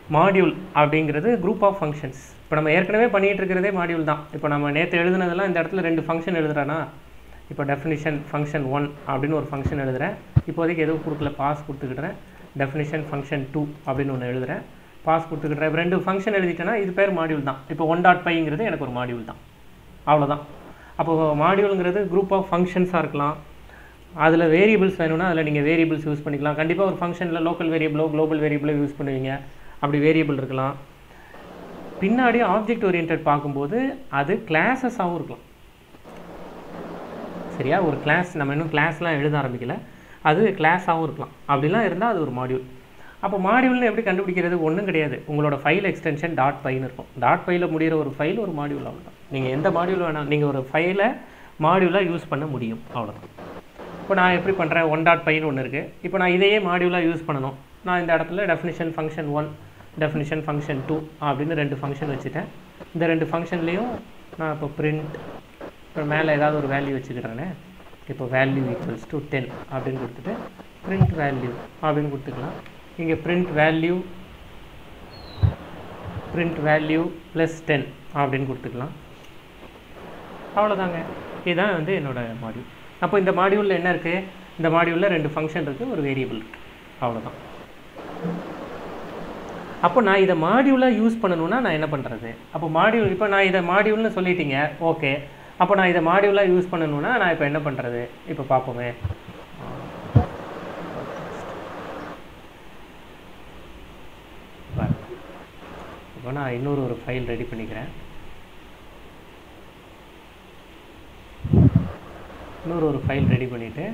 Module அப்படிங்கிறது group of functions இப்போ நம்ம ஏற்கனவே பண்ணிட்டு இருக்கிறதே மாடியூல் தான் இப்போ நம்ம நேற்று எழுதுனதெல்லாம் இந்த இடத்துல ரெண்டு ஃபங்க்ஷன் எழுதுறேன்னா இப்போ டெஃபினிஷன் ஃபங்க்ஷன் ஒன் அப்படின்னு ஒரு ஃபங்க்ஷன் எழுதுறேன் இப்போதைக்கு எதுவும் கொடுக்கல பாஸ் கொடுத்துக்கிட்டுறேன் டெஃபினிஷன் ஃபங்க்ஷன் டூ அப்படின்னு ஒன்று எழுதுறேன் பாஸ் கொடுத்துக்கிட்டுறேன் இப்போ ரெண்டு ஃபங்க்ஷன் எழுதிட்டேன்னா இது பேர் மாடியூல் தான் இப்போ ஒன் டாட் ஃபைங்கிறது எனக்கு ஒரு மாடியூல் தான் அவ்வளோதான் அப்போ மாடியூலுங்கிறது குரூப் ஆஃப் ஃபங்க்ஷன்ஸாக இருக்கலாம் அதில் வேரியபிள்ஸ் வேணும்னா அதில் நீங்கள் வேரியபிள்ஸ் யூஸ் பண்ணிக்கலாம் கண்டிப்பாக ஒரு ஃபங்க்ஷனில் லோக்கல் வேரியபிளோ குளோபல் வேரியபிளோ யூஸ் பண்ணுவீங்க அப்படி வேரியபிள் இருக்கலாம் பின்னாடி ஆப்ஜெக்ட் ஓரியன்ட் பார்க்கும்போது அது கிளாஸஸாகவும் இருக்கலாம் சரியா ஒரு கிளாஸ் நம்ம இன்னும் கிளாஸ்லாம் எழுத ஆரம்பிக்கல அது கிளாஸாகவும் இருக்கலாம் அப்படிலாம் இருந்தால் அது ஒரு மாடியூல் அப்போ மாடியூல்னு எப்படி கண்டுபிடிக்கிறது ஒன்றும் கிடையாது உங்களோட ஃபைல் எக்ஸ்டென்ஷன் டாட் பைன்னு இருக்கும் டாட் பையில் முடிகிற ஒரு ஃபைல் ஒரு மாடியூல் அவ்வளோதான் நீங்கள் எந்த மாடியூல் வேணால் நீங்கள் ஒரு ஃபைலை மாடியூலாக யூஸ் பண்ண முடியும் அவ்வளோதான் இப்போ நான் எப்படி பண்ணுறேன் ஒன் டாட் பைன்னு ஒன்று இருக்குது இப்போ நான் இதையே மாடியூலாக யூஸ் பண்ணணும் நான் இந்த இடத்துல definition function one definition function two அப்படின்னு ரெண்டு ஃபங்க்ஷன் வச்சுட்டேன் இந்த ரெண்டு ஃபங்க்ஷன்லேயும் நான் இப்போ பிரிண்ட் இப்போ மேலே ஏதாவது ஒரு வேல்யூ வச்சுக்கிறேனே இப்போ வேல்யூ ஈக்குவல்ஸ் டு டென் அப்படின்னு கொடுத்துட்டு பிரிண்ட் வேல்யூ அப்படின்னு கொடுத்துக்கலாம் இங்கே print value print value plus ten அப்படின்னு கொடுத்துக்கலாம் அவ்வளோதாங்க இதுதான் வந்து என்னோட மாடியூல் அப்போ இந்த மாடியூலில் என்ன இருக்குது இந்த மாடியூலில் ரெண்டு ஃபங்க்ஷன் இருக்குது ஒரு வேரியபிள் இருக்குது அவ்வளோதான் அப்போ நான் இதை மாடியூலாக யூஸ் பண்ணணும்னா நான் என்ன பண்ணுறது அப்போ மாடியூல் இப்போ நான் இதை மாடியூல்னு சொல்லிட்டீங்க ஓகே அப்போ நான் இதை மாடியூலாக யூஸ் பண்ணணும்னா நான் இப்போ என்ன பண்ணுறது இப்போ பார்ப்போமே பாருங்க. இப்போ நான் இன்னொரு ஒரு ஃபைல் ரெடி பண்ணிக்கிறேன் இன்னொரு ஒரு ஃபைல் ரெடி பண்ணிவிட்டு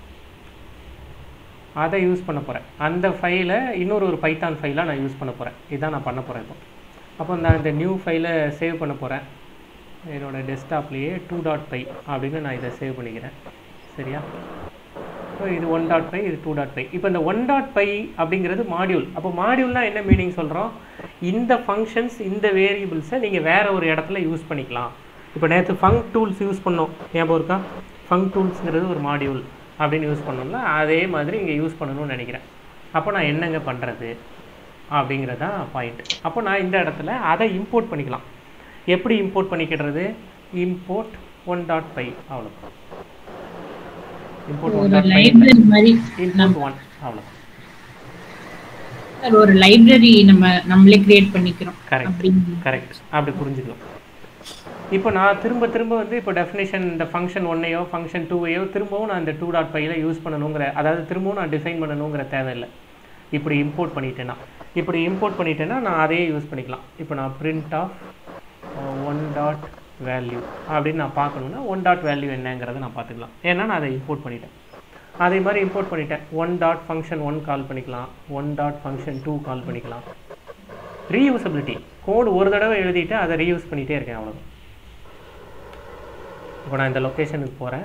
அதை யூஸ் பண்ண போகிறேன் அந்த ஃபைலை இன்னொரு ஒரு பைத்தான் ஃபைலாக நான் யூஸ் பண்ண போகிறேன் இதான் நான் பண்ண போகிறேன் இப்போ அப்போ நான் இந்த நியூ ஃபைலை சேவ் பண்ண போகிறேன் என்னோடய டெஸ்க்டாப்லேயே டூ டாட் பை அப்படின்னு நான் இதை சேவ் பண்ணிக்கிறேன் சரியா இப்போ இது ஒன் டாட் பை இது டூ டாட் பை இப்போ இந்த ஒன் டாட் பை அப்படிங்கிறது மாடியூல் அப்போ மாடியூல்னா என்ன மீனிங் சொல்கிறோம் இந்த ஃபங்க்ஷன்ஸ் இந்த வேரியபிள்ஸை நீங்கள் வேற ஒரு இடத்துல யூஸ் பண்ணிக்கலாம் இப்போ நேற்று ஃபங்க் டூல்ஸ் யூஸ் பண்ணோம் ஞாபகம் இருக்கா ஃபங்க் டூல்ஸுங்கிறது ஒரு மாடியூல் அப்படின்னு யூஸ் பண்ணோம்ல அதே மாதிரி இங்கே யூஸ் பண்ணணும்னு நினைக்கிறேன் அப்போ நான் என்னங்க பண்ணுறது அப்படிங்கிறது தான் பாயிண்ட் அப்போ நான் இந்த இடத்துல அதை இம்போர்ட் பண்ணிக்கலாம் எப்படி இம்போர்ட் பண்ணிக்கிடுறது இம்போர்ட் ஒன் டாட் பை அவ்வளோதான் இம்போர்ட் ஒன் ஒரு டாட் பை லைப்ரரி மாதிரி இம்போர்ட் ஒன் அவ்வளோதான் சார் ஒரு லைப்ரரி நம்ம நம்மளே கிரியேட் பண்ணிக்கிறோம் கரெக்ட் அப்படின்னு கரெக்ட் அப்படி புரிஞ்சுக்கலாம் இப்போ நான் திரும்ப திரும்ப வந்து இப்போ டெஃபினேஷன் இந்த ஃபங்க்ஷன் ஒன்னையோ ஃபங்க்ஷன் டூவையோ திரும்பவும் நான் இந்த டூ டாட் ஃபைவ்ல யூஸ் பண்ணணுங்கிற அதாவது திரும்பவும் நான் டிஃபைன் பண்ணணுங்கிற தேவையில்லை இப்படி இம்போர்ட் பண்ணிட்டேன்னா இப்படி இம்போர்ட் பண்ணிட்டேன்னா நான் அதையே யூஸ் பண்ணிக்கலாம் இப்போ நான் print of one dot value அப்படின்னு நான் பார்க்கணுன்னா ஒன் டாட் வேல்யூ என்னங்கிறத நான் பார்த்துக்கலாம் ஏன்னா நான் அதை இம்போர்ட் பண்ணிட்டேன் அதே மாதிரி இம்போர்ட் பண்ணிட்டேன் one dot function one call பண்ணிக்கலாம் one dot function two call பண்ணிக்கலாம் ரீயூசபிலிட்டி கோடு ஒரு தடவை எழுதிட்டு அதை ரீயூஸ் பண்ணிகிட்டே இருக்கேன் அவ்வளோதான் இப்போ நான் இந்த லொக்கேஷனுக்கு போகிறேன்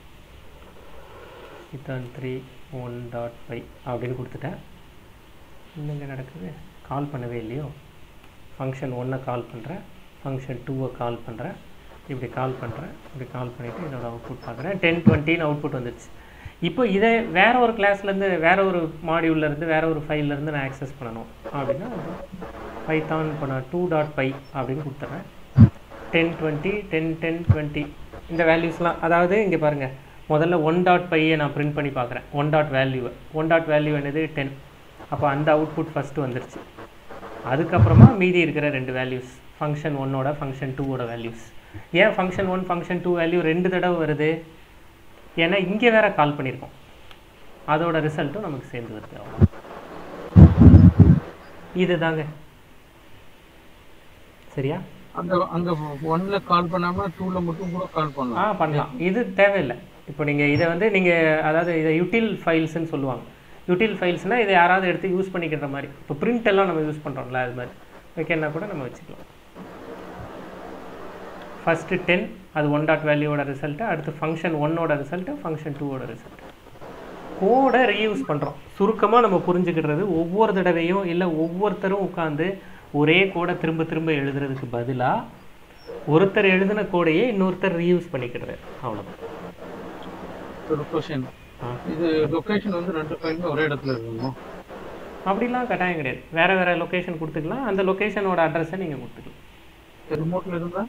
இத்தன் த்ரீ ஒன் டாட் ஃபைவ் அப்படின்னு கொடுத்துட்டேன் என்னங்க நடக்குது கால் பண்ணவே இல்லையோ ஃபங்க்ஷன் ஒன்னை கால் பண்ணுறேன் ஃபங்க்ஷன் டூவை கால் பண்ணுறேன் இப்படி கால் பண்ணுறேன் இப்படி கால் பண்ணிவிட்டு என்னோட அவுட்புட் பார்க்குறேன் டென் டுவெண்ட்டின்னு அவுட்புட் வந்துடுச்சு இப்போ இதை வேற ஒரு கிளாஸ்லேருந்து வேற ஒரு மாடியூல்லேருந்து வேற ஒரு ஃபைல்லேருந்து நான் ஆக்சஸ் பண்ணணும் அப்படின்னா பைத்தான் இப்போ நான் டூ டாட் பை அப்படின்னு கொடுத்துட்றேன் ten twenty ten ten twenty இந்த வேல்யூஸ்லாம் அதாவது இங்கே பாருங்கள் முதல்ல ஒன் டாட் பையை நான் பிரிண்ட் பண்ணி பார்க்குறேன் ஒன் டாட் வேல்யூவை ஒன் டாட் வேல்யூ என்னது டென் அப்போ அந்த அவுட்புட் ஃபஸ்ட்டு வந்துருச்சு அதுக்கப்புறமா மீதி இருக்கிற ரெண்டு வேல்யூஸ் ஃபங்க்ஷன் ஒன்னோட ஃபங்க்ஷன் டூவோட வேல்யூஸ் ஏன் function one function two value ரெண்டு தடவை வருது ஏன்னா இங்கே வேற கால் பண்ணியிருக்கோம் அதோட ரிசல்ட்டும் நமக்கு சேர்ந்து வருது அவ்வளோ இதுதாங்க சரியா அந்த அந்த ஒன்ல கால் பண்ணாம டூல மட்டும் கூட கால் ஆ பண்ணலாம் பண்ணலாம் இது தேவையில்லை இப்போ நீங்கள் இதை வந்து நீங்கள் அதாவது இதை யூட்டில் ஃபைல்ஸ்னு சொல்லுவாங்க யூட்டில் ஃபைல்ஸ்னால் இதை யாராவது எடுத்து யூஸ் பண்ணிக்கிற மாதிரி இப்போ பிரிண்ட் எல்லாம் நம்ம யூஸ் பண்ணுறோம்ல அது மாதிரி வைக்கணும்னா கூட நம்ம வச்சுக்கலாம் ஃபஸ்ட்டு டென் அது ஒன் டாட் வேல்யூவோட ரிசல்ட்டு அடுத்து ஃபங்க்ஷன் ஒன்னோட ரிசல்ட்டு ஃபங்க்ஷன் டூவோட ரிசல்ட் கோடை ரீயூஸ் பண்ணுறோம் சுருக்கமாக நம்ம புரிஞ்சுக்கிடுறது ஒவ்வொரு தடவையும் இல்லை ஒவ்வொருத்தரும் உட்காந்து ஒரே கோடை திரும்ப திரும்ப எழுதுறதுக்கு பதிலாக ஒருத்தர் எழுதின கோடையே இன்னொருத்தர் ரீயூஸ் பண்ணிக்கிடுறாரு அவ்வளோதான் ஒரு கொஸ்டின் ஆ. இது லொகேஷன் வந்து ரெண்டு ஃபைலுமே ஒரே இடத்துல இருக்கணும் அப்படிலாம் கட்டாயம் கிடையாது வேறு வேறு லொக்கேஷன் கொடுத்துக்கலாம் அந்த லொக்கேஷனோட அட்ரஸை நீங்கள் கொடுத்துக்கலாம் ரிமோட்ல இருந்தா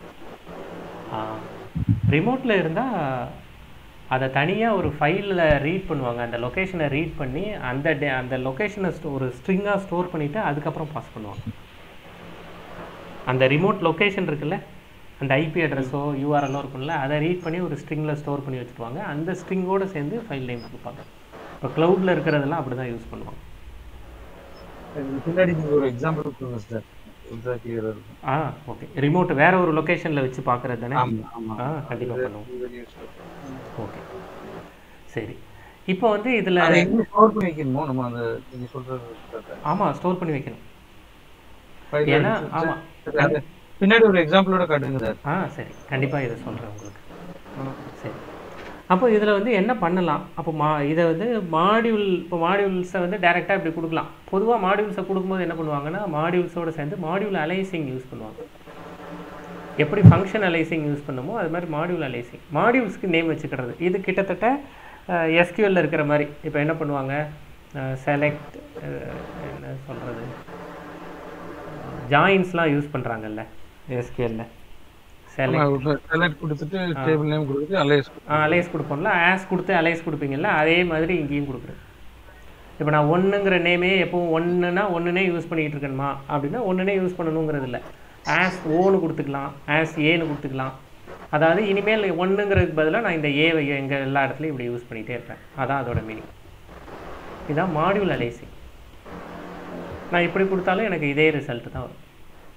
ரிமோட்டில் இருந்தால் அதை தனியாக ஒரு ஃபைலில் ரீட் பண்ணுவாங்க அந்த லொக்கேஷனை ரீட் பண்ணி அந்த டே அந்த லொக்கேஷனை ஒரு ஸ்ட்ரிங்காக ஸ்டோர் பண்ணிவிட்டு அதுக்கப்புறம் பாஸ் பண்ணுவாங்க அந்த ரிமோட் லொக்கேஷன் இருக்குல்ல அந்த ஐபி அட்ரஸோ யூஆர்எல்லோ இருக்கும்ல அதை ரீட் பண்ணி ஒரு ஸ்ட்ரிங்கில் ஸ்டோர் பண்ணி வச்சுருவாங்க அந்த ஸ்ட்ரிங்கோடு சேர்ந்து ஃபைல் நேம் கொடுப்பாங்க இப்போ க்ளவுடில் இருக்கிறதெல்லாம் அப்படி தான் யூஸ் பண்ணுவாங்க இதுக்கு பின்னாடி நீங்க ஒரு எக்ஸாம்பிள் கொடுங்க சார் கொஞ்சம் கிளியரா இருக்கும் ஆ ஓகே ரிமோட் வேற ஒரு லொக்கேஷனில் வச்சு பார்க்குறது தானே ஆமா ஆமா ஆ கண்டிப்பாக பண்ணுவோம் Very useful. ஓகே சரி இப்போ வந்து இதில் அதை எங்க ஸ்டோர் பண்ணி வைக்கணுமோ நம்ம அந்த நீங்க சொல்றது correct ஆ? ஆமாம் ஸ்டோர் பண்ணி வைக்கணும் File ஏன்னா எடுத்து ஆமாம் சரி, அது பின்னாடி ஒரு எக்ஸாம்பிளோட காட்டுங்க சார் ஆ சரி கண்டிப்பாக இதை சொல்கிறேன் உங்களுக்கு சரி அப்போ இதில் வந்து என்ன பண்ணலாம் அப்போ மா இதை வந்து மாடியூல் இப்போ மாடியூல்ஸை வந்து டைரெக்டாக இப்படி கொடுக்கலாம் பொதுவாக மாடியூல்ஸை கொடுக்கும்போது என்ன பண்ணுவாங்கன்னா மாடியூல்ஸோட சேர்ந்து மாடியூல் அலைசிங் யூஸ் பண்ணுவாங்க எப்படி ஃபங்க்ஷன் அலைசிங் யூஸ் பண்ணுமோ அது மாதிரி மாடியூல் அலைசிங் மாடியூல்ஸ்க்கு நேம் வச்சுக்கிறது இது கிட்டத்தட்ட எஸ்கியூஎல்ல இருக்கிற மாதிரி இப்போ என்ன பண்ணுவாங்க செலக்ட் என்ன சொல்கிறது ஜாயின்ஸ்லாம் யூஸ் பண்ணுறாங்கல்ல எஸ்கியூஎல்ல செலக்ட் செலக்ட் கொடுத்துட்டு டேபிள் நேம் கொடுத்துட்டு அலைஸ் அலைஸ் கொடுப்போம்ல ஆஸ் கொடுத்து அலைஸ் கொடுப்பீங்கல்ல அதே மாதிரி இங்கேயும் கொடுக்குறது இப்போ நான் ஒன்றுங்கிற நேமே எப்பவும் ஒன்றுனா ஒன்றுனே யூஸ் பண்ணிக்கிட்டு இருக்கணுமா அப்படின்னா ஒன்றுனே யூஸ் பண்ணணுங்கிறது இல்லை ஆஸ் ஓன்னு கொடுத்துக்கலாம் ஆஸ் ஏன்னு கொடுத்துக்கலாம் அதாவது இனிமேல் ஒன்றுங்கிறதுக்கு பதிலாக நான் இந்த ஏவை எங்கள் எல்லா இடத்துலையும் இப்படி யூஸ் பண்ணிகிட்டே இருப்பேன் அதான் அதோட மீனிங் இதுதான் மாடியூல் அலைசிங் நான் இப்படி கொடுத்தாலும் எனக்கு இதே ரிசல்ட் தான் வரும்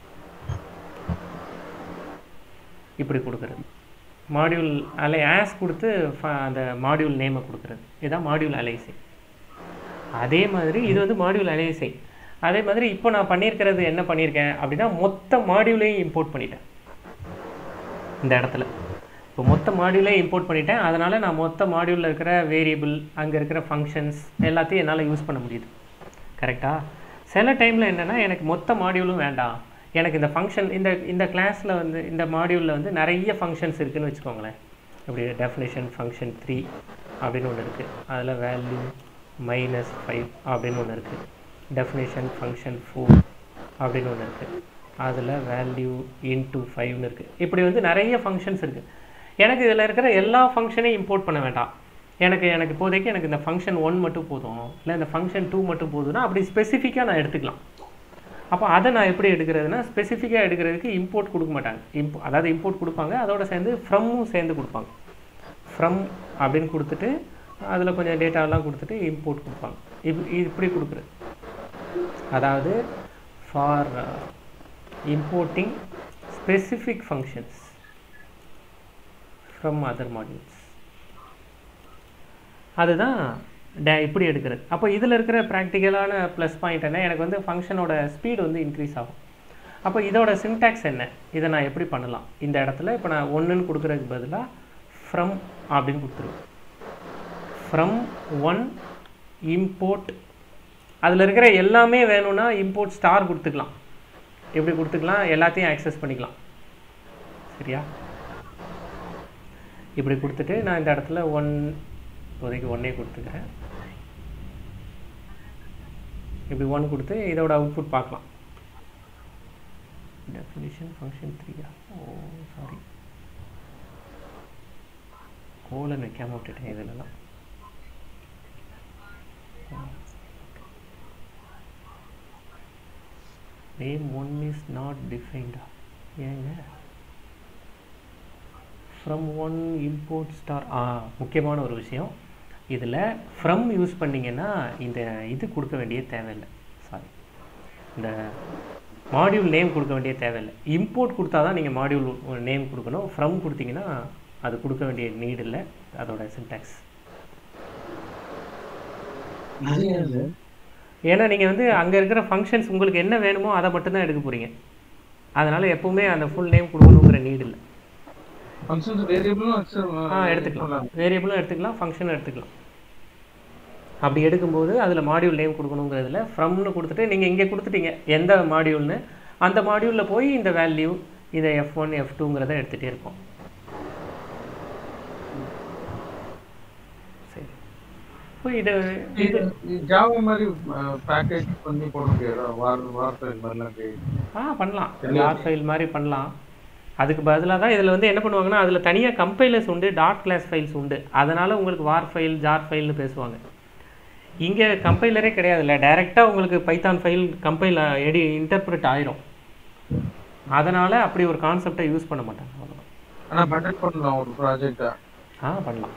இப்படி கொடுக்குறது மாடியூல் அலை ஆஸ் கொடுத்து ஃப- அந்த மாடியூல் நேமை கொடுக்குறது இதுதான் மாடியூல் அலைசிங் அதே மாதிரி இது வந்து மாடியூல் அலைசிங் அதே மாதிரி இப்போ நான் பண்ணியிருக்கிறது என்ன பண்ணியிருக்கேன் அப்படின்னா மொத்த மாடியூலையும் இம்போர்ட் பண்ணிட்டேன் இந்த இடத்துல இப்போ மொத்த மாடியூலையும் இம்போர்ட் பண்ணிட்டேன் அதனால் நான் மொத்த மாடியூலில் இருக்கிற வேரியபிள் அங்கே இருக்கிற ஃபங்க்ஷன்ஸ் எல்லாத்தையும் என்னால் யூஸ் பண்ண முடியுது கரெக்டாக சில டைமில் என்னென்னா எனக்கு மொத்த மாடியூலும் வேண்டாம் எனக்கு இந்த ஃபங்க்ஷன் இந்த இந்த கிளாஸில் வந்து இந்த மாடியூலில் வந்து நிறைய ஃபங்க்ஷன்ஸ் இருக்குன்னு வச்சுக்கோங்களேன் இப்படி டெஃபினேஷன் ஃபங்க்ஷன் த்ரீ அப்படின்னு ஒன்று இருக்குது அதில் வேல்யூ மைனஸ் ஃபைவ் அப்படின்னு ஒன்று இருக்குது டெஃபினேஷன் ஃபங்க்ஷன் ஃபோர் அப்படின்னு ஒன்று இருக்குது அதில் வேல்யூ இன்டூ ஃபைவ்னு இருக்குது இப்படி வந்து நிறைய ஃபங்க்ஷன்ஸ் இருக்குது எனக்கு இதில் இருக்கிற எல்லா ஃபங்க்ஷனையும் இம்போர்ட் பண்ண வேண்டாம் எனக்கு எனக்கு இப்போதைக்கு எனக்கு இந்த ஃபங்க்ஷன் ஒன் மட்டும் போதும் இல்லை இந்த ஃபங்க்ஷன் டூ மட்டும் போதும்னா அப்படி ஸ்பெசிஃபிக்காக நான் எடுத்துக்கலாம் அப்போ அதை நான் எப்படி எடுக்கிறதுனா ஸ்பெசிஃபிக்காக எடுக்கிறதுக்கு இம்போர்ட் கொடுக்க மாட்டாங்க இம்போ அதாவது இம்போர்ட் கொடுப்பாங்க அதோட சேர்ந்து ஃப்ரம்மும் சேர்ந்து கொடுப்பாங்க ஃப்ரம் அப்படின்னு கொடுத்துட்டு அதில் கொஞ்சம் டேட்டாலாம் கொடுத்துட்டு இம்போர்ட் கொடுப்பாங்க இப் இப்படி கொடுக்குறது அதாவது for importing specific functions from other modules அதுதான் டே இப்படி எடுக்கிறது அப்போ இதில் இருக்கிற ப்ராக்டிக்கலான ப்ளஸ் பாயிண்ட் என்ன எனக்கு வந்து ஃபங்க்ஷனோட ஸ்பீடு வந்து இன்க்ரீஸ் ஆகும் அப்போ இதோட சின்டாக்ஸ் என்ன இதை நான் எப்படி பண்ணலாம் இந்த இடத்துல இப்போ நான் ஒன்றுன்னு கொடுக்குறதுக்கு பதிலாக ஃப்ரம் அப்படின்னு கொடுத்துருவேன் ஃப்ரம் ஒன் இம்போர்ட் அதில் இருக்கிற எல்லாமே வேணும்னா இம்போர்ட் ஸ்டார் கொடுத்துக்கலாம் எப்படி கொடுத்துக்கலாம் எல்லாத்தையும் ஆக்சஸ் பண்ணிக்கலாம் சரியா இப்படி கொடுத்துட்டு நான் இந்த இடத்துல ஒன் இப்போதைக்கு ஒன்னே கொடுத்துக்கிறேன் இப்படி ஒன் கொடுத்து இதோட அவுட்புட் பார்க்கலாம் டெஃபினிஷன் ஃபங்க்ஷன் த்ரீயா ஓ சாரி கோலன் வைக்காம விட்டுட்டேன் இதுலலாம் நேம் ஒன் இஸ் நாட் டிஃபைன்டா ஏங்க ஃப்ரம் ஒன் இம்போர்ட் ஸ்டார் ஆ முக்கியமான ஒரு விஷயம் இதில் ஃப்ரம் யூஸ் பண்ணிங்கன்னா இந்த இது கொடுக்க வேண்டிய தேவையில்லை சாரி இந்த மாடியூல் நேம் கொடுக்க வேண்டிய தேவையில்லை இம்போர்ட் கொடுத்தா தான் நீங்கள் மாடியூல் நேம் கொடுக்கணும் ஃப்ரம் கொடுத்தீங்கன்னா அது கொடுக்க வேண்டிய நீடு இல்லை அதோட சின்டாக்ஸ் ஏன்னா நீங்கள் வந்து அங்கே இருக்கிற ஃபங்க்ஷன்ஸ் உங்களுக்கு என்ன வேணுமோ அதை மட்டும்தான் எடுக்க போகிறீங்க அதனால் எப்பவுமே அந்த ஃபுல் நேம் கொடுக்கணுங்கிற நீடு இல்லை ஃபங்க்ஷன்ஸ் வேரியபிளும் ஆ எடுத்துக்கலாம் வேரியபிளும் எடுத்துக்கலாம் ஃபங்க்ஷனும் எடுத்துக்கலாம் அப்படி எடுக்கும்போது அதில் மாடியூல் நேம் கொடுக்கணுங்கிறதுல ஃப்ரம்னு கொடுத்துட்டு நீங்கள் இங்கே கொடுத்துட்டீங்க எந்த மாடியூல்னு அந்த மாடியூலில் போய் இந்த வேல்யூ இந்த எஃப் ஒன் எஃப் டூங்கிறத எடுத்துகிட்டே இருப்போம் சரி இப்போ இது இது ஜாவா மாதிரி பேக்கேஜ் பண்ணி போட முடியாதா வார் வார் ஃபைல் மாதிரிலாம் create ஆ பண்ணலாம் லார் ஃபைல் மாதிரி பண்ணலாம் அதுக்கு பதிலாக தான் இதில் வந்து என்ன பண்ணுவாங்கன்னா அதில் தனியாக கம்பைலர்ஸ் உண்டு டாட் கிளாஸ் ஃபைல்ஸ் உண்டு அதனால் உங்களுக்கு வார் ஃபைல் ஜார் ஃபைல்னு பேசுவாங்க இங்கே கம்பைலரே கிடையாதுல்ல டைரெக்டாக உங்களுக்கு பைத்தான் ஃபைல் கம்பைல் எடி இன்டர்பிரட் ஆயிரும் அதனால் அப்படி ஒரு கான்செப்டை யூஸ் பண்ண மாட்டாங்க அவ்வளவுதான். ஆனா பட்ஜெட் பண்ணலாம் ஒரு ப்ராஜெக்டா ஆ பண்ணலாம்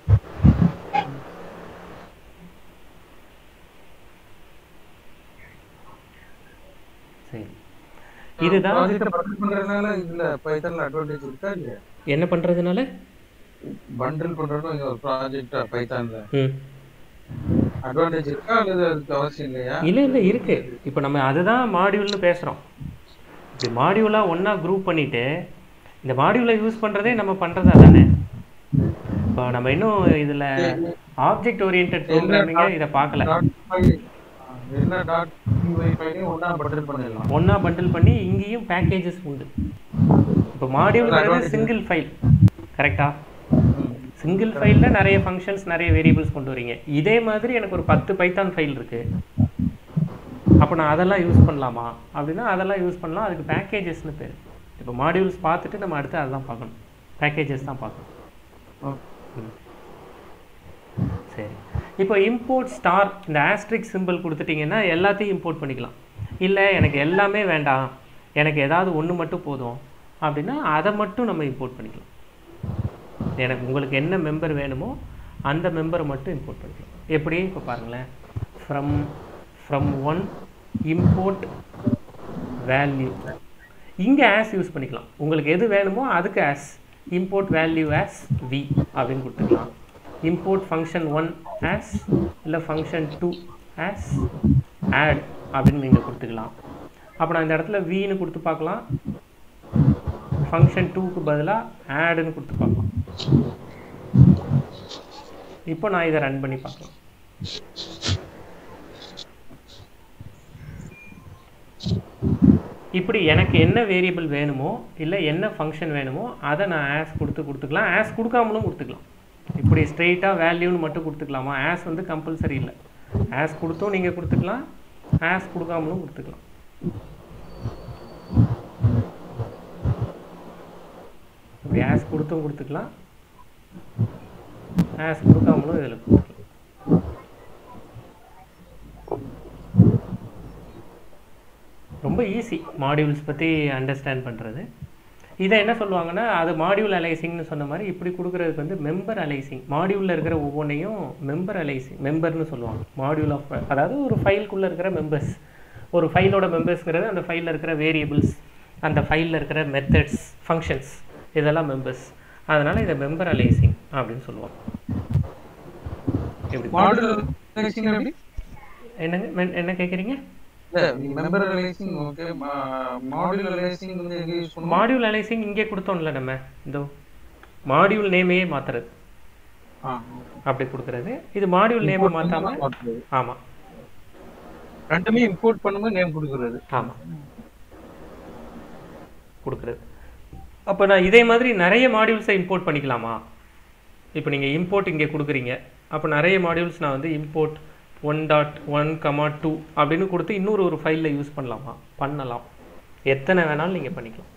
சரி இதுதான் ப்ராஜெக்ட் பட்ஜெட் பண்றதுனால இதுல பைத்தான்ல அட்வான்டேஜ் இருக்கா இல்லையா என்ன பண்ணுறதுனால பண்டில் பண்றதும் இங்க ஒரு ப்ராஜெக்ட் பைத்தான்ல ம் அட்வான்டேஜ் இருக்கா அல்லது அதுக்கு அவசியம் இல்லையா இல்லை இல்லை இருக்கு இப்போ நம்ம அதுதான் மாடியூல்னு பேசுகிறோம் இப்படி மாடியூலாக ஒன்றா குரூப் பண்ணிட்டு இந்த மாடியூலை யூஸ் பண்ணுறதே நம்ம பண்ணுறது அதானே இப்போ நம்ம இன்னும் இதில் ஆப்ஜெக்ட் ஓரியன்ட் ப்ரோக்ராமிங்க இதை பார்க்கல டாட் ஃபைல் எல்லா டாட் ஃபைலையும் ஒண்ணா பண்டில் பண்ணிடலாம் ஒன்றா பண்டில் பண்ணி இங்கேயும் பேக்கேஜஸ் உண்டு இப்போ மாடியூல்ங்கிறது சிங்கிள் ஃபைல் கரெக்டா சிங்கிள் ஃபைலில் நிறைய ஃபங்க்ஷன்ஸ் நிறைய வேரியபிள்ஸ் கொண்டு வரீங்க இதே மாதிரி எனக்கு ஒரு பத்து பைத்தான் ஃபைல் இருக்கு அப்போ நான் அதெல்லாம் யூஸ் பண்ணலாமா அப்படின்னா அதெல்லாம் யூஸ் பண்ணலாம் அதுக்கு பேக்கேஜஸ்னு பேர் இப்போ மாடியூல்ஸ் பார்த்துட்டு நம்ம அடுத்து அதெல்லாம் பார்க்கணும் பேக்கேஜஸ் தான் பார்க்கணும் ம். சரி இப்போ இம்போர்ட் ஸ்டார் இந்த ஆஸ்ட்ரிக் சிம்பிள் கொடுத்துட்டீங்கன்னா எல்லாத்தையும் இம்போர்ட் பண்ணிக்கலாம் இல்லை எனக்கு எல்லாமே வேண்டாம் எனக்கு ஏதாவது ஒன்று மட்டும் போதும் அப்படின்னா அதை மட்டும் நம்ம இம்போர்ட் பண்ணிக்கலாம் எனக்கு உங்களுக்கு என்ன மெம்பர் வேணுமோ அந்த மெம்பரை மட்டும் இம்போர்ட் பண்ணிக்கலாம் எப்படி இப்போ பாருங்களேன் from from one import value இங்கே ஆஸ் யூஸ் பண்ணிக்கலாம் உங்களுக்கு எது வேணுமோ அதுக்கு as import value as v அப்படின்னு கொடுத்துக்கலாம் இம்போர்ட் ஃபங்க்ஷன் ஒன் ஆஸ் இல்லை ஃபங்க்ஷன் டூ ஆஸ் ஆட் அப்படின்னு நீங்கள் கொடுத்துக்கலாம் அப்போ நான் இந்த இடத்துல வின்னு கொடுத்து பார்க்கலாம் ஃபங்க்ஷன் டூக்கு பதிலாக ஆடுன்னு கொடுத்து பார்க்கலாம் இப்போ நான் இதை ரன் பண்ணி பார்க்கலாம் இப்படி எனக்கு என்ன வேரியபிள் வேணுமோ இல்லை என்ன ஃபங்க்ஷன் வேணுமோ அதை நான் ஆஸ் கொடுத்து கொடுத்துக்கலாம் ஆஸ் கொடுக்காமலும் கொடுத்துக்கலாம் இப்படி ஸ்ட்ரெயிட்டாக வேல்யூன்னு மட்டும் கொடுத்துக்கலாமா ஆஸ் வந்து கம்பல்சரி இல்லை ஆஸ் கொடுத்தும் நீங்கள் கொடுத்துக்கலாம் ஆஸ் கொடுக்காமலும் கொடுத்துக்கலாம் இப்படி ஆஸ் கொடுத்தும் கொடுத்துக்கலாம் ஆஸ் கொடுக்காமலும் இதில் கொடுத்துக்கலாம் ரொம்ப ஈஸி மாடியூல்ஸ் பற்றி அண்டர்ஸ்டாண்ட் பண்ணுறது இதை என்ன சொல்லுவாங்கன்னா அது மாடியூல் அலைசிங்னு சொன்ன மாதிரி இப்படி கொடுக்குறதுக்கு வந்து மெம்பர் அலைசிங் மாடியூலில் இருக்கிற ஒவ்வொன்றையும் மெம்பர் அலைசிங் மெம்பர்னு சொல்லுவாங்க மாடியூல் ஆஃப் அதாவது ஒரு ஃபைலுக்குள்ளே இருக்கிற மெம்பர்ஸ் ஒரு ஃபைலோட மெம்பர்ஸ்ங்கிறது அந்த ஃபைலில் இருக்கிற வேரியபிள்ஸ் அந்த ஃபைலில் இருக்கிற மெத்தட்ஸ் ஃபங்க்ஷன்ஸ் இதெல்லாம் மெம்பர்ஸ் அதனால் இதை மெம்பர் அலைசிங் அப்படின்னு சொல்லுவாங்க எப்படி மாடல் ரிலேஷன் எப்படி என்னங்க மென்- என்ன கேட்குறீங்க இல்ல member relation okay model relation வந்து எங்க யூஸ் பண்ணுவோம் மாடியூல் அலைசிங் இங்கே கொடுத்தோம்ல நம்ம இந்த மாடியூல் நேமையே மாற்றுறது ஆ அப்படி கொடுக்குறது இது மாடியூல் நேமை மாற்றாம மாத்துறது. ஆமாம் ரெண்டுமே இம்போர்ட் பண்ணும்போது நேம் கொடுக்குறது ஆமாம் கொடுக்குறது அப்போ நான் இதே மாதிரி நிறைய மாடியூல்ஸை இம்போர்ட் பண்ணிக்கலாமா இப்போ நீங்கள் இம்போர்ட் இங்கே கொடுக்குறீங்க அப்போ நிறைய மாடியூல்ஸ் நான் வந்து import one dot one comma two அப்படின்னு கொடுத்து இன்னொரு ஒரு ஃபைலில் யூஸ் பண்ணலாமா பண்ணலாம் எத்தனை வேணாலும் நீங்கள் பண்ணிக்கலாம்